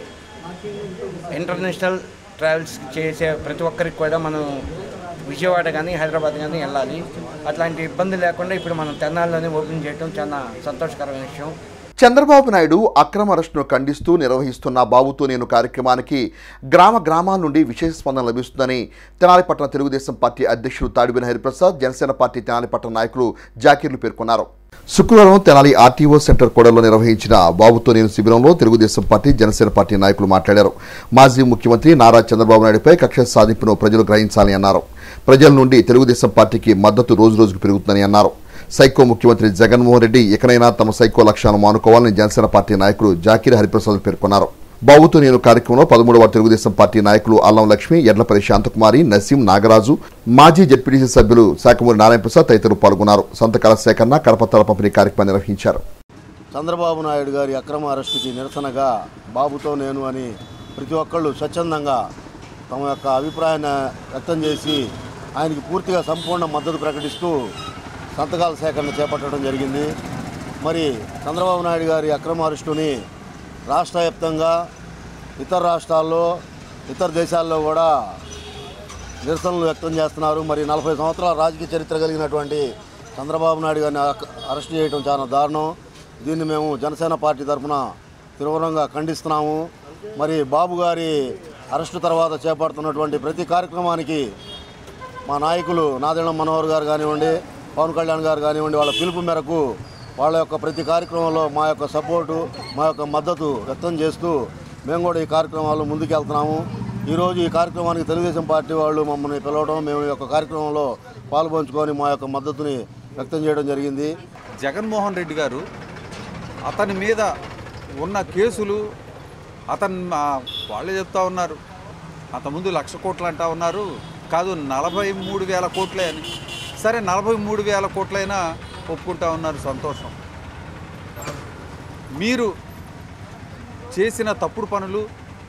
ఇంటర్నేషనల్ ట్రావెల్స్ చేసే ప్రతి ఒక్కరికి కూడా మనం విజయవాడ కానీ హైదరాబాద్ కానీ వెళ్ళాలి అట్లాంటి ఇబ్బంది లేకుండా ఇప్పుడు మనం తెనాలిలోనే ఓపెన్ చేయడం చాలా సంతోషకరమైన విషయం చంద్రబాబు నాయుడు అక్రమ అరెస్టును ఖండిస్తూ నిర్వహిస్తున్న బాబుతో నేను కార్యక్రమానికి గ్రామ గ్రామాల నుండి విశేష స్పందన లభిస్తుందని తెనాలిపట్నం తెలుగుదేశం పార్టీ అధ్యక్షులు తాడిబిన హరిప్రసాద్ జనసేన పార్టీ తెనాలిపట్నం నాయకులు జాకీర్లు పేర్కొన్నారు శుక్రవారం తెనాలి ఆర్టీఓ సెంటర్ కోడలో నిర్వహించిన బాబుతో నేను శిబిరంలో తెలుగుదేశం పార్టీ జనసేన పార్టీ నాయకులు మాట్లాడారు మాజీ ముఖ్యమంత్రి నారా చంద్రబాబు నాయుడుపై కక్ష సాధింపును ప్రజలు గ్రహించాలని అన్నారు ప్రజల నుండి తెలుగుదేశం పార్టీకి మద్దతు రోజు రోజుకు పెరుగుతుందని అన్నారు సైకో ముఖ్యమంత్రి జగన్మోహన్ రెడ్డి ఎకనైనా తమ సైకో లక్ష్యాలను మానుకోవాలని జనసేన పార్టీ నాయకులు జాకీర్ హరిప్రసాద్ పేర్కొన్నారు బాబుతో నేను కార్యక్రమంలో పదమూడవ తెలుగుదేశం పార్టీ నాయకులు అల్లం లక్ష్మి ఎడ్లపల్లి శాంతకుమారి నసీం నాగరాజు మాజీ జడ్పీటీసీ సభ్యులు శాఖమూరి నారాయణ ప్రసాద్ తదితరులు పాల్గొన్నారు సంతకాల సేకరణ కరపత్రాల పంపిణీ కార్యక్రమం నిర్వహించారు చంద్రబాబు నాయుడు గారి అక్రమ అరెస్టుకి నిరసనగా బాబుతో నేను అని ప్రతి ఒక్కళ్ళు స్వచ్ఛందంగా తమ యొక్క అభిప్రాయాన్ని వ్యక్తం చేసి ఆయనకి పూర్తిగా సంపూర్ణ మద్దతు ప్రకటిస్తూ సంతకాల సేకరణ చేపట్టడం జరిగింది మరి చంద్రబాబు నాయుడు గారి అక్రమ అరెస్టుని రాష్ట్ర వ్యాప్తంగా ఇతర రాష్ట్రాల్లో ఇతర దేశాల్లో కూడా నిరసనలు వ్యక్తం చేస్తున్నారు మరి నలభై సంవత్సరాల రాజకీయ చరిత్ర కలిగినటువంటి చంద్రబాబు నాయుడు గారిని అక- అరెస్ట్ చేయడం చాలా దారుణం దీన్ని మేము జనసేన పార్టీ తరఫున తీవ్రంగా ఖండిస్తున్నాము మరి బాబు గారి అరెస్టు తర్వాత చేపడుతున్నటువంటి ప్రతి కార్యక్రమానికి మా నాయకులు నాదెళ్ల మనోహర్ గారు కానివ్వండి పవన్ కళ్యాణ్ గారు కానివ్వండి వాళ్ళ పిలుపు మేరకు వాళ్ళ యొక్క ప్రతి కార్యక్రమంలో మా యొక్క సపోర్టు మా యొక్క మద్దతు వ్యక్తం చేస్తూ మేము కూడా ఈ కార్యక్రమాల్లో ముందుకెళ్తున్నాము ఈరోజు ఈ కార్యక్రమానికి తెలుగుదేశం పార్టీ వాళ్ళు మమ్మల్ని పిలవడం మేము ఈ యొక్క కార్యక్రమంలో పాల్పంచుకొని మా యొక్క మద్దతుని వ్యక్తం చేయడం జరిగింది జగన్మోహన్ రెడ్డి గారు అతని మీద ఉన్న కేసులు అతను ఆ, వాళ్ళే చెప్తా ఉన్నారు అంతకుముందు లక్ష కోట్లు అంటా ఉన్నారు కాదు నలభై మూడు వేల కోట్లే అని సరే నలభై మూడు వేల కోట్లైనా ఒప్పుకుంటా ఉన్నారు సంతోషం మీరు చేసిన తప్పుడు పనులు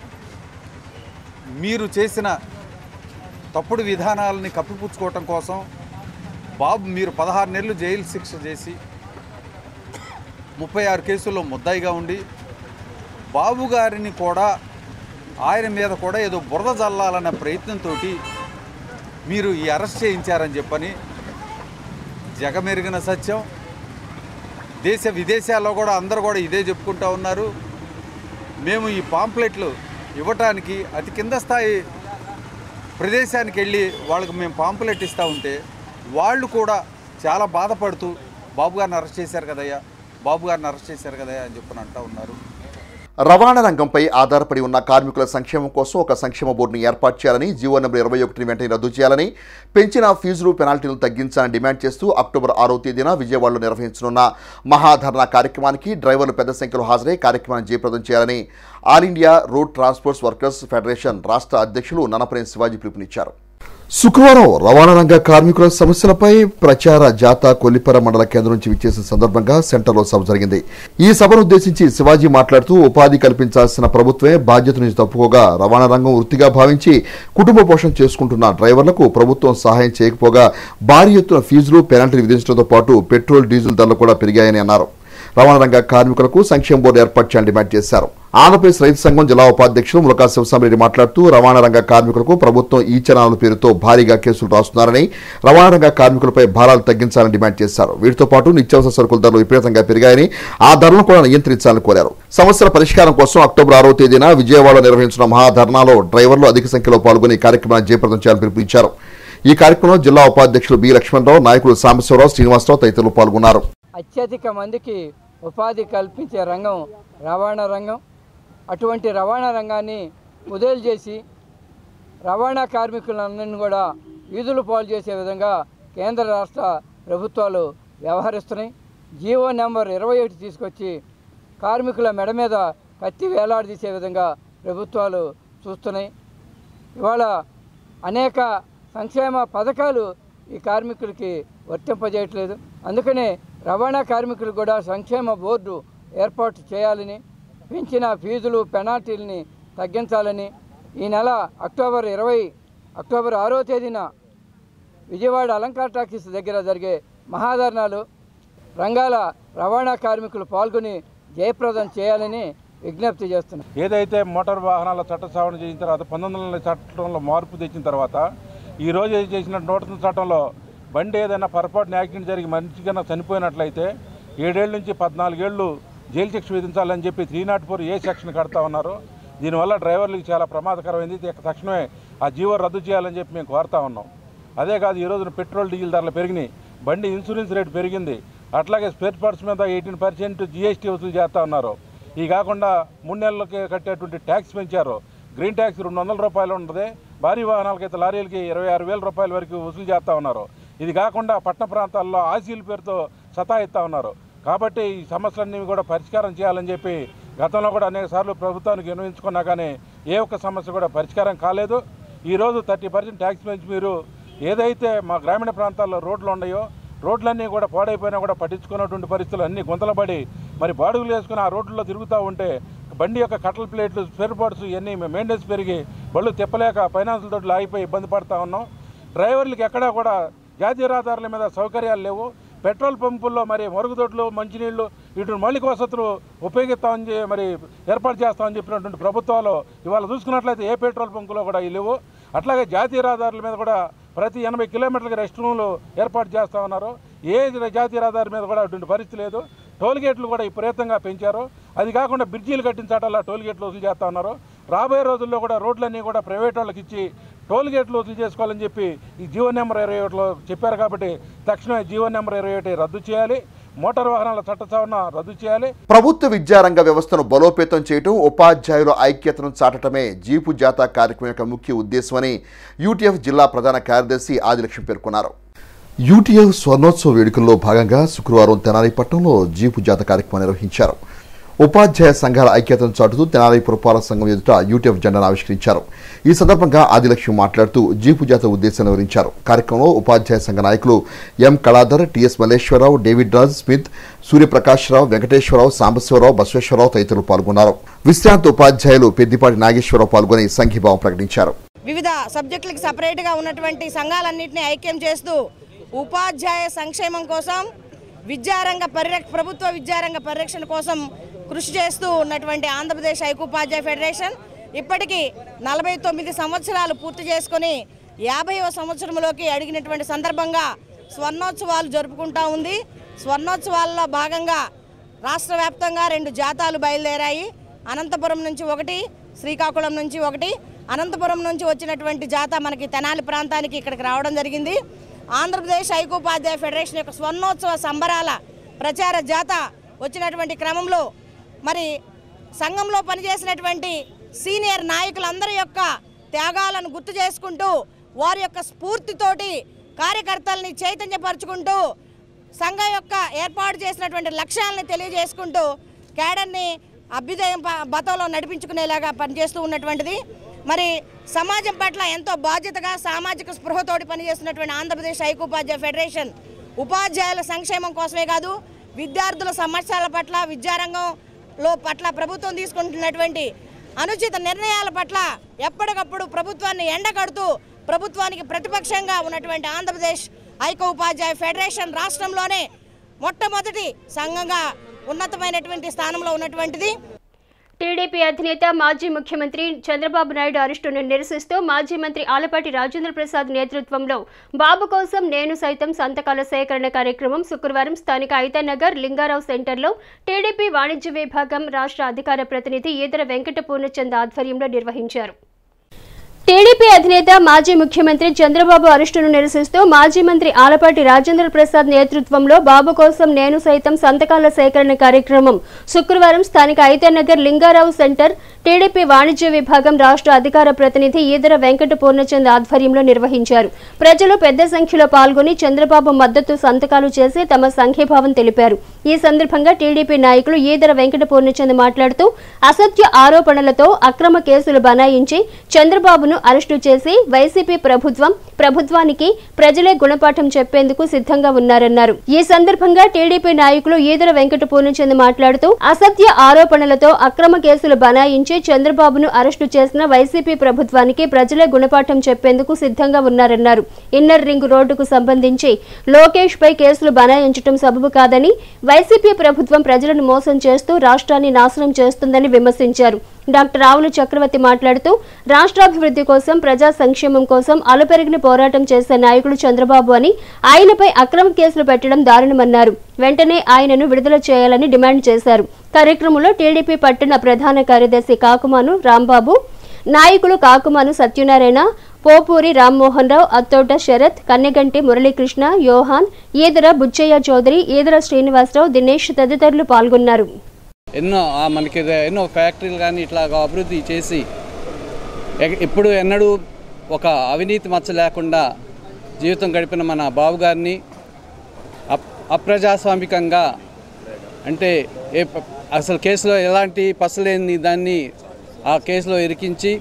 మీరు చేసిన తప్పుడు విధానాలని కప్పిపుచ్చుకోవటం కోసం బాబు మీరు పదహారు నెలలు జైలు శిక్ష చేసి ముప్పై ఆరు కేసుల్లో ముద్దాయిగా ఉండి బాబు గారిని కూడా ఆయన మీద కూడా ఏదో బురద జల్లాలన్న ప్రయత్నంతో మీరు ఈ అరెస్ట్ చేయించారని చెప్పని జగమెరిగిన సత్యం దేశ విదేశాల్లో కూడా అందరూ కూడా ఇదే చెప్పుకుంటా ఉన్నారు మేము ఈ పాంప్లెట్లు ఇవ్వటానికి అతి కింద స్థాయి ప్రదేశానికి వెళ్ళి వాళ్ళకి మేము పాంప్లెట్ ఇస్తూ ఉంటే వాళ్ళు కూడా చాలా బాధపడుతూ బాబు గారిని అరెస్ట్ చేశారు కదయ్యా బాబు గారిని అరెస్ట్ చేశారు కదయ్యా అని చెప్పని అంటూ ఉన్నారు రవాణా రంగంపై ఆధారపడి ఉన్న కార్మికుల సంక్షేమం కోసం ఒక సంక్షేమ బోర్డును ఏర్పాటు చేయాలని జీవో నెంబర్ ఇరవై ఒకటిని వెంటనే రద్దు చేయాలని పెంచిన ఫీజులు పెనాల్టీలు తగ్గించాలని డిమాండ్ చేస్తూ అక్టోబర్ ఆరో తేదీన విజయవాడలో నిర్వహించనున్న మహాధర్నా కార్యక్రమానికి డ్రైవర్లు పెద్ద సంఖ్యలో హాజరై కార్యక్రమాన్ని జయప్రదం చేయాలని all India road transports workers federation రాష్ట్ర అధ్యక్షులు ననపరేని శివాజీ పిలుపునిచ్చారు శుక్రవారం రవాణా రంగ కార్మికుల సమస్యలపై ప్రచార జాత కొల్లిపర మండల కేంద్రం నుంచి విచ్చేసిన సందర్భంగా సెంటర్లో సభ జరిగింది ఈ సభను ఉద్దేశించి శివాజీ మాట్లాడుతూ ఉపాధి కల్పించాల్సిన ప్రభుత్వమే బాధ్యత నుంచి తప్పుకోగా రవాణా రంగం వృత్తిగా భావించి కుటుంబ పోషణ చేసుకుంటున్న డ్రైవర్లకు ప్రభుత్వం సహాయం చేయకపోగా భారీ ఎత్తున ఫీజులు పెనాల్టీలు విధించడంతో పాటు పెట్రోల్ డీజిల్ ధరలు కూడా పెరిగాయని అన్నారు రవాణా రంగ కార్మికులకు సంక్షేమ బోర్డు ఏర్పాటు చేయాలని డిమాండ్ చేశారు ఆంధ్రప్రదేశ్ రైతు సంఘం జిల్లా ఉపాధ్యక్షులు ములకా శివసామిరెడ్డి మాట్లాడుతూ రవాణా రంగ కార్మికులకు ప్రభుత్వం ఈ చలానాల పేరుతో భారీగా కేసులు రాస్తున్నారని రవాణా రంగ కార్మికులపై భారాలు తగ్గించాలని డిమాండ్ చేశారు వీటితో పాటు నిత్యావసర సరుకుల ధరలు విపరీతంగా పెరిగాయని ఆ ధరలను కూడా నియంత్రించాలని కోరారు సమస్యల పరిష్కారం కోసం అక్టోబర్ ఆరో తేదీన విజయవాడలో నిర్వహించిన మహాధర్నాలో డ్రైవర్లు అధిక సంఖ్యలో పాల్గొని ఈ కార్యక్రమాన్ని జయప్రదం చేయాలని పిలుపునిచ్చారు ఈ కార్యక్రమంలో జిల్లా ఉపాధ్యక్షులు బి లక్ష్మణరావు నాయకులు సాంబశివరావు శ్రీనివాసరావు తదితరులు పాల్గొన్నారు అత్యధిక మందికి ఉపాధి కల్పించే రంగం రవాణా రంగం అటువంటి రవాణా రంగాన్ని కుదేలు చేసి రవాణా కార్మికులందరినీ కూడా వీధులు పాలు చేసే విధంగా కేంద్ర రాష్ట్ర ప్రభుత్వాలు వ్యవహరిస్తున్నాయి జీవో నెంబర్ ఇరవై ఒకటి తీసుకొచ్చి కార్మికుల మెడ మీద కత్తి వేలాడదీసే విధంగా ప్రభుత్వాలు చూస్తున్నాయి ఇవాళ అనేక సంక్షేమ పథకాలు ఈ కార్మికులకి వర్తింపజేయట్లేదు అందుకనే రవాణా కార్మికులు కూడా సంక్షేమ బోర్డు ఏర్పాటు చేయాలని పెంచిన ఫీజులు పెనాల్టీలని తగ్గించాలని ఈ నెల అక్టోబర్ ఇరవై అక్టోబర్ ఆరో తేదీన విజయవాడ అలంకార్ టాకీస్ దగ్గర జరిగే మహాధర్నాలు రంగాల రవాణా కార్మికులు పాల్గొని జయప్రదం చేయాలని విజ్ఞప్తి చేస్తున్నాం ఏదైతే మోటార్ వాహనాల చట్ట సవరణ చేసిన తర్వాత పంతొమ్మిది వందల చట్టంలో మార్పు తెచ్చిన తర్వాత ఈ రోజు ఏది చేసిన నూతన చట్టంలో బండి ఏదైనా పొరపాటున యాక్సిడెంట్ జరిగి మనిషి కన్నా చనిపోయినట్లయితే ఏడేళ్ళ నుంచి పద్నాలుగేళ్ళు జైలు శిక్ష విధించాలని చెప్పి three naught four A section కడతా ఉన్నారు దీనివల్ల డ్రైవర్లకు చాలా ప్రమాదకరమైంది ఇక తక్షణమే ఆ జీవో రద్దు చేయాలని చెప్పి మేము కోరుతా ఉన్నాం అదే కాదు ఈ రోజున పెట్రోల్ డీజిల్ ధరలు పెరిగినాయి బండి ఇన్సూరెన్స్ రేటు పెరిగింది అట్లాగే స్పేర్ పార్ట్స్ మీద ఎయిటీన్ పర్సెంట్ జీఎస్టీ వసూలు చేస్తూ ఉన్నారు ఈ కాకుండా మూడు నెలలకి కట్టేటువంటి ట్యాక్స్ పెంచారు గ్రీన్ ట్యాక్స్ రెండు వందల రూపాయలు ఉంటుంది భారీ వాహనాలకైతే లారీలకి ఇరవై ఆరు వేల రూపాయల వరకు వసూలు చేస్తూ ఉన్నారు ఇది కాకుండా పట్టణ ప్రాంతాల్లో ఆసీల పేరుతో సతాయిస్తూ ఉన్నారు కాబట్టి ఈ సమస్యలన్నీ కూడా పరిష్కారం చేయాలని చెప్పి గతంలో కూడా అనేక సార్లు ప్రభుత్వానికి వినియోగించుకున్నా కానీ ఏ ఒక్క సమస్య కూడా పరిష్కారం కాలేదు ఈరోజు థర్టీ పర్సెంట్ ట్యాక్స్ పెంచి మీరు ఏదైతే మా గ్రామీణ ప్రాంతాల్లో రోడ్లు ఉన్నాయో రోడ్లన్నీ కూడా పాడైపోయినా కూడా పట్టించుకున్నటువంటి పరిస్థితులు అన్నీ గుంతలపడి మరి బాడుగులు వేసుకుని ఆ రోడ్లలో తిరుగుతూ ఉంటే బండి యొక్క కట్టల ప్లేట్లు స్పేర్ పార్ట్స్ ఇవన్నీ మెయింటెనెన్స్ పెరిగి బళ్ళు తిప్పలేక ఫైనాన్షియల్ తోటి ఆగిపోయి ఇబ్బంది పడుతూ ఉన్నాం డ్రైవర్లకి ఎక్కడా కూడా జాతీయ రహదారుల మీద సౌకర్యాలు లేవు పెట్రోల్ పంపుల్లో మరి మరుగుదొడ్లు మంచినీళ్లు ఇటు మౌలిక వసతులు ఉపయోగిస్తామని చెప్పి మరి ఏర్పాటు చేస్తామని చెప్పినటువంటి ప్రభుత్వాలు ఇవాళ చూసుకున్నట్లయితే ఏ పెట్రోల్ బంకులో కూడా ఇవి లేవు అట్లాగే జాతీయ రహదారుల మీద కూడా ప్రతి ఎనభై కిలోమీటర్లకి రెస్ట్ రూమ్లు ఏర్పాటు చేస్తూ ఉన్నారు ఏ జాతీయ రహదారి మీద కూడా అటువంటి పరిస్థితి లేదు టోల్ గేట్లు కూడా విపరీతంగా పెంచారు అది కాకుండా బ్రిడ్జీలు కట్టించటల్లా టోల్ గేట్లు వసూలు చేస్తూ ఉన్నారు రాబోయే రోజుల్లో కూడా రోడ్లన్నీ కూడా ప్రైవేట్ వాళ్ళకి ఇచ్చి టోల్ గేట్లు వసూలు చేసుకోవాలని చెప్పి ఈ జీవో నెంబర్ ఇరవై ఒకటిలో చెప్పారు కాబట్టి తక్షణమే జీవో నెంబర్ ఇరవై ఒకటి రద్దు చేయాలి మోటార్ వాహనాల చట్ట సవరణ రద్దు చేయాలి ప్రభుత్వ విద్యారంగ వ్యవస్థను బలోపేతం చేయటం ఉపాధ్యాయుల ఐక్యతను చాటటమే జీపు జాతా కార్యక్రమం యొక్క ముఖ్య ఉద్దేశమని యూటీఎఫ్ జిల్లా ప్రధాన కార్యదర్శి ఆదిలక్ష్మి పేర్కొన్నారు యూటీఎఫ్ స్వర్ణోత్సవ వేడుకల్లో భాగంగా శుక్రవారం తెనాలి పట్టణంలో జీపు జాత కార్యక్రమం నిర్వహించారు ఉపాధ్యాయ సంఘాల ఐక్యతను చాటుతూ తెనాలి పురపాలక సంఘం ఎదుట యూటీఎఫ్ జెండాను ఆవిష్కరించారు ఈ సందర్భంగా ఆదిలక్ష్మి మాట్లాడుతూ జీపు జాత ఉద్దేశాన్ని వివరించారు కార్యక్రమంలో ఉపాధ్యాయ సంఘ నాయకులు M Kaladhar TS Malleswararao David Raj Smith Suryaprakashrao Venkateswararao Sambasivarao Basaveswararao తదితరులు పాల్గొన్నారు విశ్రాంత ఉపాధ్యాయులు పెద్దిపాటి నాగేశ్వరరావు పాల్గొని సంఘీభావం ప్రకటించారు వివిధ సబ్జెక్టులకు సపరేట్గా ఉన్నటువంటి సంఘాలన్నింటినీ ఐక్యం చేస్తూ ఉపాధ్యాయ సంక్షేమం కోసం విద్యారంగ పరిరక్ష ప్రభుత్వ విద్యారంగ పరిరక్షణ కోసం కృషి చేస్తూ ఉన్నటువంటి ఆంధ్రప్రదేశ్ ఐకోపాధ్యాయ ఫెడరేషన్ ఇప్పటికీ నలభై తొమ్మిది సంవత్సరాలు పూర్తి చేసుకొని యాభైవ సంవత్సరంలోకి అడిగినటువంటి సందర్భంగా స్వర్ణోత్సవాలు జరుపుకుంటా ఉంది స్వర్ణోత్సవాల్లో భాగంగా రాష్ట్ర వ్యాప్తంగా రెండు జాతాలు బయలుదేరాయి అనంతపురం నుంచి ఒకటి శ్రీకాకుళం నుంచి ఒకటి అనంతపురం నుంచి వచ్చినటువంటి జాత మనకి తెనాలి ప్రాంతానికి ఇక్కడికి రావడం జరిగింది ఆంధ్రప్రదేశ్ ఐకోపాధ్యాయ ఫెడరేషన్ యొక్క స్వర్ణోత్సవ సంబరాల ప్రచార జాత వచ్చినటువంటి క్రమంలో మరి సంఘంలో పనిచేసినటువంటి సీనియర్ నాయకులందరి యొక్క త్యాగాలను గుర్తు చేసుకుంటూ వారి యొక్క స్ఫూర్తితోటి కార్యకర్తల్ని చైతన్యపరుచుకుంటూ సంఘం యొక్క ఏర్పాటు చేసినటువంటి లక్ష్యాలని తెలియజేసుకుంటూ క్యాడర్ని అభ్యుదయం ప- బతంలో నడిపించుకునేలాగా పనిచేస్తూ ఉన్నటువంటిది మరి సమాజం పట్ల ఎంతో బాధ్యతగా సామాజిక స్పృహతోటి పనిచేస్తున్నటువంటి ఆంధ్రప్రదేశ్ ఐకోపాధ్యాయ ఫెడరేషన్ ఉపాధ్యాయుల సంక్షేమం కోసమే కాదు విద్యార్థుల సమస్యల పట్ల విద్యారంగంలో పట్ల ప్రభుత్వం తీసుకుంటున్నటువంటి అనుచిత నిర్ణయాల పట్ల ఎప్పటికప్పుడు ప్రభుత్వాన్ని ఎండగడుతూ ప్రభుత్వానికి ప్రతిపక్షంగా ఉన్నటువంటి ఆంధ్రప్రదేశ్ ఐక్య ఉపాధ్యాయ ఫెడరేషన్ రాష్ట్రంలోనే మొట్టమొదటి సంఘంగా ఉన్నతమైనటువంటి స్థానంలో ఉన్నటువంటిది టీడీపీ అధినేత మాజీ ముఖ్యమంత్రి చంద్రబాబు నాయుడు అరెస్టును నిరసిస్తూ మాజీ మంత్రి ఆలపాటి రాజేంద్ర ప్రసాద్ నేతృత్వంలో బాబు కోసం నేను సైతం సంతకాల సేకరణ కార్యక్రమం శుక్రవారం స్థానిక ఐతనగర్ లింగారావు సెంటర్లో టీడీపీ వాణిజ్య విభాగం రాష్ట్ర అధికార ప్రతినిధి ఈదర వెంకట పూర్ణచంద్ ఆధ్వర్యంలో నిర్వహించారు టీడీపీ అధినేత మాజీ ముఖ్యమంత్రి చంద్రబాబు అరెస్టును నిరసిస్తూ మాజీ మంత్రి ఆలపాటి రాజేంద్ర ప్రసాద్ నేతృత్వంలో బాబు కోసం నేను సైతం సంతకాల సేకరణ కార్యక్రమం శుక్రవారం స్థానిక ఐతనగర్ లింగారావు సెంటర్ టీడీపీ వాణిజ్య విభాగం రాష్ట్ర అధికార ప్రతినిధి ఈదర వెంకట పూర్ణచంద్ ఆధ్వర్యంలో నిర్వహించారు ప్రజలు పెద్ద సంఖ్యలో పాల్గొని చంద్రబాబు మద్దతు సంతకాలు చేసి తమ సంఘీభావం తెలిపారు ఈ సందర్భంగా టీడీపీ నాయకులు ఈదర వెంకట పూర్ణచంద్ మాట్లాడుతూ అసత్య ఆరోపణలతో అక్రమ కేసులు బనాయించి చంద్రబాబును అరెస్టు చేసి వైసీపీ ప్రభుత్వం ప్రభుత్వానికి ప్రజలే గుణపాఠం చెప్పేందుకు సిద్ధంగా ఉన్నారన్నారు ఈ సందర్భంగా టీడీపీ నాయకులు ఈదర వెంకట పూర్ణచంద్ మాట్లాడుతూ అసత్య ఆరోపణలతో అక్రమ కేసులు బనాయించి చంద్రబాబును అరెస్టు చేసిన వైసీపీ ప్రభుత్వానికి ప్రజలే గుణపాఠం చెప్పేందుకు సిద్ధంగా ఉన్నారన్నారు ఇన్నర్ రింగ్ రోడ్డుకు సంబంధించి లోకేష్ పై కేసులు బనాయించడం సబబు కాదని వైసీపీ ప్రభుత్వం ప్రజలను మోసం చేస్తూ రాష్ట్రాన్ని నాశనం చేస్తుందని విమర్శించారు డాక్టర్ రావుల చక్రవర్తి మాట్లాడుతూ రాష్ట్రాభివృద్ధి కోసం ప్రజా సంక్షేమం కోసం అలుపెరిగిన పోరాటం చేసే నాయకుడు చంద్రబాబు అని ఆయనపై అక్రమ కేసులు పెట్టడం దారుణమన్నారు వెంటనే ఆయనను విడుదల చేయాలని డిమాండ్ చేశారు కార్యక్రమంలో టీడీపీ పట్టణ ప్రధాన కార్యదర్శి కాకుమాను రాంబాబు నాయకులు కాకుమాను సత్యనారాయణ పోపూరి రామ్మోహన్ రావు అత్తోట శరత్ కన్నెగంటి మురళీకృష్ణ యోహాన్ ఈదర బుచ్చయ్య చౌదరి ఈదర శ్రీనివాసరావు దినేష్ తదితరులు పాల్గొన్నారు ఎన్నో ఆ మనకి ఇది ఎన్నో ఫ్యాక్టరీలు కానీ ఇట్లా అభివృద్ధి చేసి ఎ- ఎప్పుడు ఎన్నడూ ఒక అవినీతి మచ్చ లేకుండా జీవితం గడిపిన మన బాబు గారిని అప్ అప్రజాస్వామికంగా అంటే ఏ ప- అసలు కేసులో ఎలాంటి పసలేని దాన్ని ఆ కేసులో ఇరికించి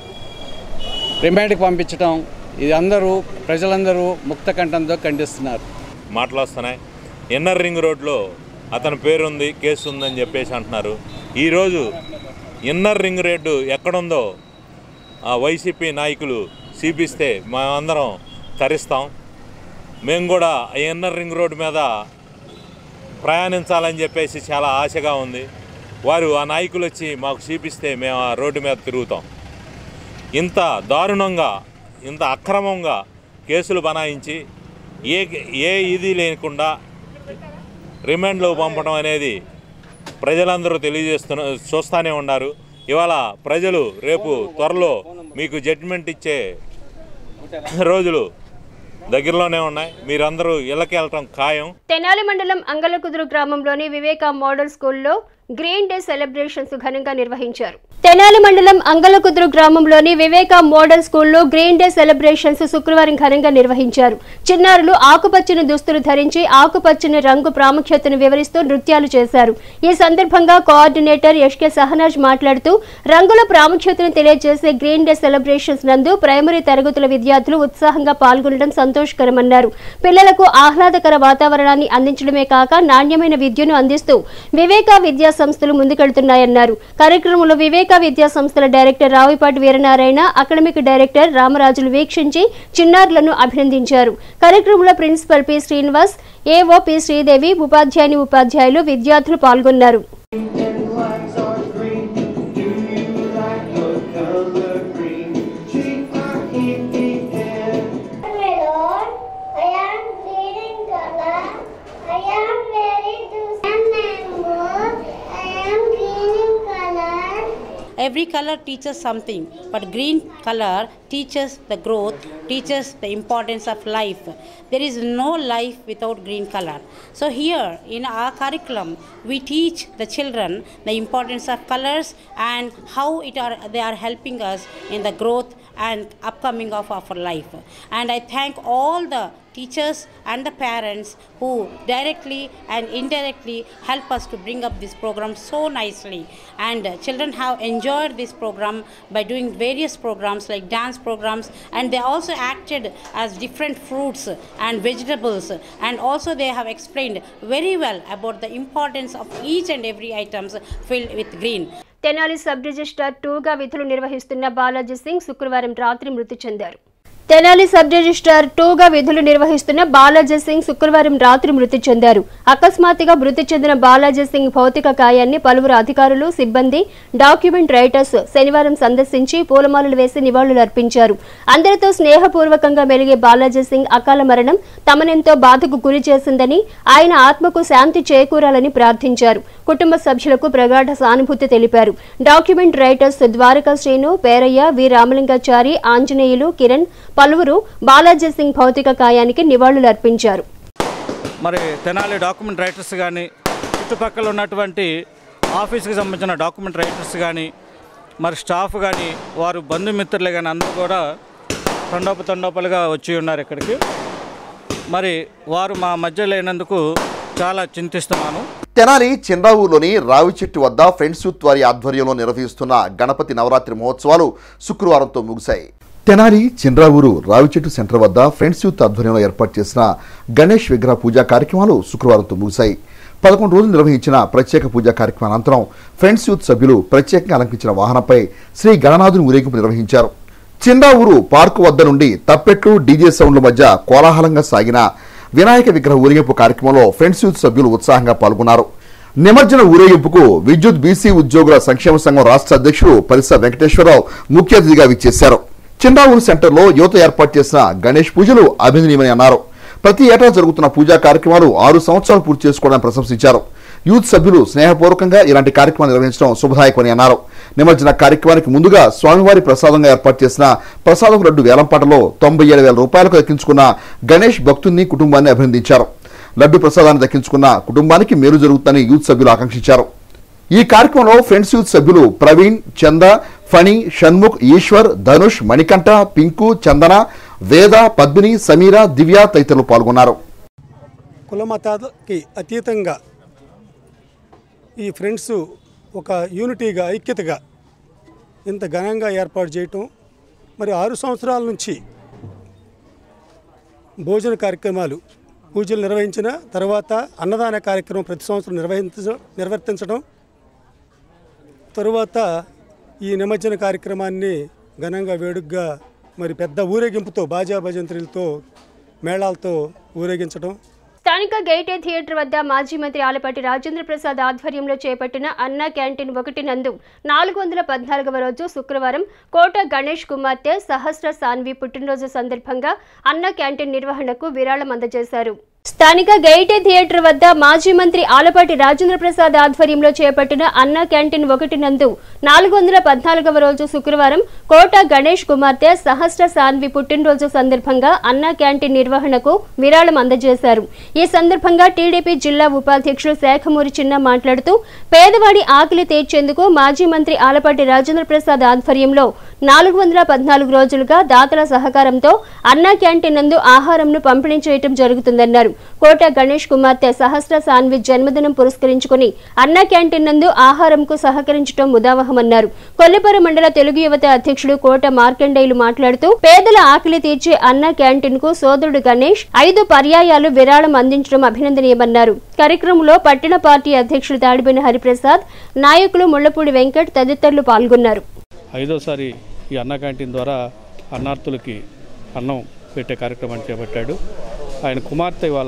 రిమాండ్కి పంపించడం ఇది అందరూ ప్రజలందరూ ముక్త కంఠంతో ఖండిస్తున్నారు మాటలు వస్తున్నాయి ఇన్నర్ రింగ్ రోడ్లో అతని పేరు ఉంది కేసు ఉందని చెప్పేసి అంటున్నారు ఈరోజు ఇన్నర్ రింగ్ రోడ్డు ఎక్కడుందో ఆ వైసీపీ నాయకులు చూపిస్తే మేమందరం తరిస్తాం మేము కూడా ఆ ఇన్నర్ రింగ్ రోడ్డు మీద ప్రయాణించాలని చెప్పేసి చాలా ఆశగా ఉంది వారు ఆ నాయకులు వచ్చి మాకు చూపిస్తే మేము ఆ రోడ్డు మీద తిరుగుతాం ఇంత దారుణంగా ఇంత అక్రమంగా కేసులు బనాయించి ఏ ఏ ఇది లేకుండా రిమాండ్లో పంపడం అనేది ప్రజలందరూ తెలియజేస్తున్న చూస్తూనే ఉన్నారు ఇవాళ ప్రజలు రేపు త్వరలో మీకు జడ్జిమెంట్ ఇచ్చే రోజులు దగ్గరలోనే ఉన్నాయి మీరందరూ ఇళ్ళకి వెళ్ళటం ఖాయం తెనాలి మండలం అంగలకుదురు గ్రామంలోని వివేక మోడల్ స్కూల్లో గ్రీన్ డే సెలబ్రేషన్స్ ఘనంగా నిర్వహించారు తెనాలి మండలం అంగలకుదురు గ్రామంలోని వివేక మోడల్ స్కూల్లో గ్రీన్ డే సెలబ్రేషన్స్ శుక్రవారం ఘనంగా నిర్వహించారు చిన్నారులు ఆకుపచ్చని దుస్తులు ధరించి ఆకుపచ్చని రంగు ప్రాముఖ్యతను వివరిస్తూ నృత్యాలు చేశారు ఈ సందర్భంగా కోఆర్డినేటర్ ఎస్కే సహనాజ్ మాట్లాడుతూ రంగుల ప్రాముఖ్యతను తెలియజేసే గ్రీన్ డే సెలబ్రేషన్స్ నందు ప్రైమరీ తరగతుల విద్యార్థులు ఉత్సాహంగా పాల్గొనడం సంతోషకరమన్నారు పిల్లలకు ఆహ్లాదకర వాతావరణాన్ని అందించడమే కాక నాణ్యమైన విద్యను అందిస్తూ వివేక విద్యా సంస్థలు ముందుకెళ్తున్నాయన్నారు కార్యక్రమంలో వివేక విద్యా సంస్థల director Ravipati Veeranarayana academic director రామరాజులు వీక్షించి చిన్నారులను అభినందించారు కార్యక్రమంలో principal P Srinivas AO P Sridevi ఉపాధ్యాయుని ఉపాధ్యాయులు విద్యార్థులు పాల్గొన్నారు Every color teaches something, but green color teaches the growth, teaches the importance of life. There is no life without green color. So here in our curriculum, we teach the children the importance of colors and how it are they are helping us in the growth and upcoming of our life. And I thank all the teachers and the parents who directly and indirectly help us to bring up this program so nicely. And uh, children have enjoyed this program by doing various programs like dance programs, and they also acted as different fruits and vegetables, and also they have explained very well about the importance of each and every items filled with green. Tenali sub registrar టూగా విధులు నిర్వహిస్తున్న బాలాజీ సింగ్ శుక్రవారం రాత్రి మృతి చెందారు Tenali sub registrar టూగా విధులు నిర్వహిస్తున్న బాలాజీ సింగ్ శుక్రవారం రాత్రి మృతి చెందారు అకస్మాత్తుగా మృతి చెందిన బాలాజీ సింగ్ భౌతిక కాయాన్ని పలువురు అధికారులు సిబ్బంది డాక్యుమెంట్ రైటర్స్ శనివారం సందర్శించి పూలమాలలు వేసి నివాళులర్పించారు అందరితో స్నేహపూర్వకంగా మెలిగే బాలాజీ సింగ్ అకాల మరణం తమనెంతో బాధకు గురి చేసిందని ఆయన ఆత్మకు శాంతి చేకూరాలని ప్రార్థించారు కుటుంబ సభ్యులకు ప్రగాఢ సానుభూతి తెలిపారు document writers Dwaraka Srinu Perayya V Ramalingachari Anjaneyulu Kiran పలువురు బాలాజీ సింగ్ భౌతిక కాయానికి నివాళులర్పించారు మరి తెనాలి డాక్యుమెంట్ రైటర్స్ కానీ చుట్టుపక్కల ఉన్నటువంటి ఆఫీస్కి సంబంధించిన డాక్యుమెంట్ రైటర్స్ కానీ మరి స్టాఫ్ కానీ వారు బంధుమిత్రులే కానీ అందరూ కూడా తండోప తండోపలుగా వచ్చి ఉన్నారు ఇక్కడికి మరి వారు మా మధ్య లేనందుకు చాలా చింతిస్తున్నాను తెనాలి చంద్రావూరులోని రావి చెట్టు వద్ద ఫ్రెండ్స్ యూత్ వారి ఆధ్వర్యంలో నిర్వహిస్తున్న గణపతి నవరాత్రి మహోత్సవాలు శుక్రవారంతో ముగిశాయి తెనాలి చంద్రావూరు రావిచెట్టు సెంటర్ వద్ద ఫ్రెండ్స్ యూత్ ఆధ్వర్యంలో ఏర్పాటు చేసిన గణేష్ విగ్రహ పూజా కార్యక్రమాలు శుక్రవారంతో ముగిశాయి పదకొండు రోజులు నిర్వహించిన ప్రత్యేక పూజా కార్యక్రమం అనంతరం ఫ్రెండ్స్ యూత్ సభ్యులు ప్రత్యేకంగా అలంకరించిన వాహనంపై శ్రీ గణనాథుని ఊరేగింపు నిర్వహించారు చిందావూరు పార్కు వద్ద నుండి తప్పెట్లు డీజే సౌండ్ల మధ్య కోలాహలంగా సాగిన వినాయక విగ్రహ ఊరేగింపు కార్యక్రమంలో ఫ్రెండ్స్ యూత్ సభ్యులు ఉత్సాహంగా పాల్గొన్నారు నిమజ్జన ఊరేగింపుకు విద్యుత్ బీసీ ఉద్యోగుల సంక్షేమ సంఘం రాష్ట్ర అధ్యక్షుడు పరిస వెంకటేశ్వరరావు ముఖ్య అతిథిగా విచ్చేశారు చిందావూరు సెంటర్లో యువత ఏర్పాటు చేసిన గణేష్ పూజలు అభినందనీయమని అన్నారు ప్రతి ఏటా జరుగుతున్న పూజా కార్యక్రమాలు ఆరు సంవత్సరాలు పూర్తి చేసుకోవడానికి ప్రశంసించారు యూత్ సభ్యులు స్నేహపూర్వకంగా ఇలాంటి కార్యక్రమాలు నిర్వహించడం శుభదాయకమని అన్నారు నిమజ్జన కార్యక్రమానికి ముందుగా స్వామివారి ప్రసాదంగా ఏర్పాటు చేసిన ప్రసాదం రెడ్డు వేలంపాటలో తొంభై ఏడు వేల రూపాయలకు దక్కించుకున్న గణేష్ భక్తుల్ని కుటుంబాన్ని అభినందించారు లడ్డు ప్రసాదాన్ని దక్కించుకున్న కుటుంబానికి మేలు జరుగుతుందని యూత్ సభ్యులు ఆకాంక్షించారు ఈ కార్యక్రమంలో ఫ్రెండ్స్ యూత్ సభ్యులు ప్రవీణ్ చంద ఫణి షణ్ముఖ్ ఈశ్వర్ ధనుష్ మణికంఠ పింకు చందన వేద పద్మిని సమీర దివ్య తదితరులు పాల్గొన్నారు కులమతాకి అతీతంగా ఈ ఫ్రెండ్స్ ఒక యూనిటీగా ఐక్యతగా ఇంత ఘనంగా ఏర్పాటు చేయటం మరి ఆరు సంవత్సరాల నుంచి భోజన కార్యక్రమాలు పూజలు నిర్వహించిన తర్వాత అన్నదాన కార్యక్రమం ప్రతి సంవత్సరం నిర్వహించ నిర్వర్తించడం తరువాత ఈ నిమజ్జన కార్యక్రమాన్ని ఘనంగా వేడుగ్గా మరి పెద్ద ఊరేగింపుతో బాజా భజంత్రులతో మేళాలతో ఊరేగించడం స్థానిక గేటే థియేటర్ వద్ద మాజీ మంత్రి ఆలపాటి రాజేంద్ర ప్రసాద్ ఆధ్వర్యంలో చేపట్టిన అన్నా క్యాంటీన్ ఒకటి నందు నాలుగు వందల పద్నాలుగవ రోజు శుక్రవారం కోట గణేష్ కుమార్తె సహస్ర సాన్వి పుట్టినరోజు సందర్భంగా అన్నా క్యాంటీన్ నిర్వహణకు విరాళం అందజేశారు స్థానిక గైటే థియేటర్ వద్ద మాజీ మంత్రి ఆలపాటి రాజేంద్ర ప్రసాద్ ఆధ్వర్యంలో చేపట్టిన అన్నా క్యాంటీన్ ఒకటి నందు నాలుగు వందల పద్నాలుగవ రోజు శుక్రవారం కోట గణేష్ కుమార్తె సహస్ర సాన్వి పుట్టినరోజు సందర్భంగా అన్నా క్యాంటీన్ నిర్వహణకు విరాళం అందజేశారు ఈ సందర్భంగా టీడీపీ జిల్లా ఉపాధ్యక్షుడు శాఖమూరి చిన్న మాట్లాడుతూ పేదవాడి ఆకలి తీర్చేందుకు మాజీ మంత్రి ఆలపాటి రాజేంద్ర ప్రసాద్ ఆధ్వర్యంలో నాలుగు వందల పద్నాలుగు రోజులుగా దాతల సహకారంతో అన్నా క్యాంటీన్ నందు ఆహారంను పంపిణీ చేయటం జరుగుతుందన్నారు కోట గణేష్ కుమార్తె సహస్ర సాన్వి జన్మదినం పురస్కరించుకుని అన్నా క్యాంటీన్ నందు ఆహారంకు సహకరించడం ముదావహమన్నారు కొల్లిపర మండల తెలుగు యువత అధ్యక్షుడు కోట మార్కండేయులు మాట్లాడుతూ పేదల ఆకలి తీర్చే అన్నా క్యాంటీన్ కు సోదరుడు గణేష్ ఐదు పర్యాయాలు విరాళం అందించడం అభినందనీయమన్నారు కార్యక్రమంలో పట్టణ పార్టీ అధ్యక్షుడు తాడిబిన హరిప్రసాద్ నాయకులు ముళ్లపూడి వెంకట్ తదితరులు పాల్గొన్నారు ఐదోసారి ఈ అన్న క్యాంటీన్ ద్వారా అన్నార్థులకి అన్నం పెట్టే కార్యక్రమాన్ని చేపట్టాడు ఆయన కుమార్తె ఇవాళ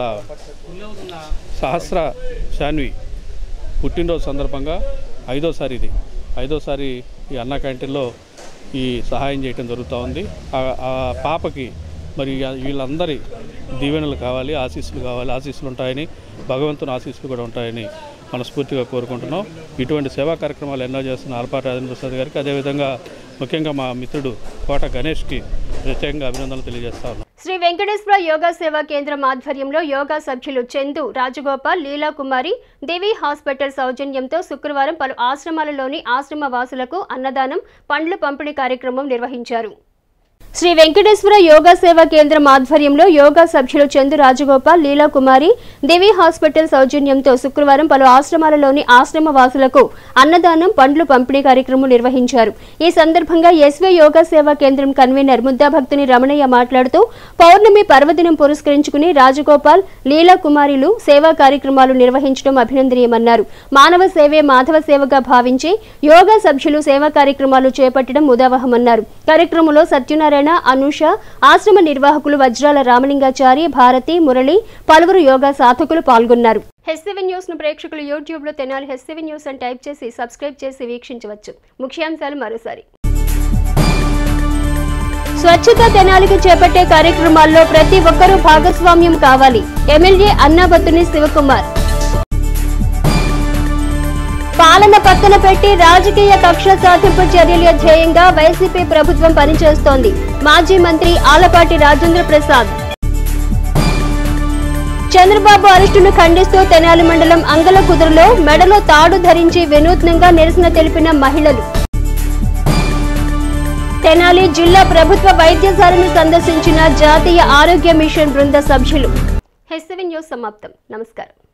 సహస్ర శాన్వి పుట్టినరోజు సందర్భంగా ఐదోసారి ఇది ఐదోసారి ఈ అన్న క్యాంటీన్లో ఈ సహాయం చేయటం జరుగుతూ ఉంది ఆ- ఆ పాపకి మరి వీళ్ళందరి దీవెనలు కావాలి ఆశీస్సులు కావాలి ఆశీస్సులు ఉంటాయని భగవంతుని ఆశీస్సులు కూడా ఉంటాయని మనస్ఫూర్తిగా కోరుకుంటున్నాం ఇటువంటి సేవా కార్యక్రమాలు ఎన్నో చేస్తున్న ఆల్పాటి రాజేంద్ర ప్రసాద్ గారికి అదేవిధంగా ముఖ్యంగా మా మిత్రుడు కోట గణేష్కి ప్రత్యేకంగా అభినందనలు తెలియజేస్తా ఉన్నాం శ్రీ వెంకటేశ్వర యోగా సేవా కేంద్రం ఆధ్వర్యంలో యోగా సభ్యులు చందు రాజగోపాల్ లీలా కుమారి దేవి హాస్పిటల్ సౌజన్యంతో శుక్రవారం పలు ఆశ్రమాలలోని ఆశ్రమ వాసులకు అన్నదానం పండ్ల పంపిణీ కార్యక్రమం నిర్వహించారు శ్రీ వెంకటేశ్వర యోగా సేవా కేంద్రం ఆధ్వర్యంలో యోగా సభ్యులు చందు రాజగోపాల్ లీలా కుమారి దేవి హాస్పిటల్ సౌజన్యంతో శుక్రవారం పలు ఆశ్రమాలలోని ఆశ్రమ వాసులకు అన్నదానం పండ్లు పంపిణీ కార్యక్రమం నిర్వహించారు ఈ సందర్భంగా ఎస్వే యోగా సేవా కేంద్రం కన్వీనర్ ముద్దాభక్తుని రమణయ్య మాట్లాడుతూ పౌర్ణమి పర్వదినం పురస్కరించుకుని రాజగోపాల్ లీలా కుమారిలు సేవా కార్యక్రమాలు నిర్వహించడం అభినందనీయమన్నారు మానవ సేవే మాధవ సేవగా భావించి యోగా సభ్యులు సేవా కార్యక్రమాలు చేపట్టడం ఉదావహమన్నారు కార్యక్రమంలో సత్యనారాయణ నారాయణ అనూష ఆశ్రమ నిర్వాహకులు వజ్రాల రామలింగాచారి భారతి మురళి పలువురు యోగా సాధకులు పాల్గొన్నారు హెస్సెవెన్ న్యూస్ ను ప్రేక్షకులు యూట్యూబ్ లో తెనాలి హెస్సెవెన్ న్యూస్ అని టైప్ చేసి సబ్స్క్రైబ్ చేసి వీక్షించవచ్చు ముఖ్యాంశాలు మరోసారి స్వచ్ఛత తెనాలికి చేపట్టే కార్యక్రమాల్లో ప్రతి ఒక్కరూ భాగస్వామ్యం కావాలి ఎమ్మెల్యే అన్నాబత్తుని శివకుమార్ పాలన పక్కన పెట్టి రాజకీయ కక్ష సాధింపు చర్యల ధ్యేయంగా వైసీపీ ప్రభుత్వం పనిచేస్తోంది మాజీ మంత్రి ఆలపాటి రాజేంద్ర ప్రసాద్ చంద్రబాబు అరెస్టును ఖండిస్తూ తెనాలి మండలం అంగల కుదురులో మెడలో తాడు ధరించి వినూత్నంగా నిరసన తెలిపిన మహిళలు తెనాలి జిల్లా ప్రభుత్వ వైద్యశాలను సందర్శించిన జాతీయ ఆరోగ్య మిషన్ బృంద సభ్యులు హెస్సెవెన్ న్యూస్ సమాప్తం నమస్కారం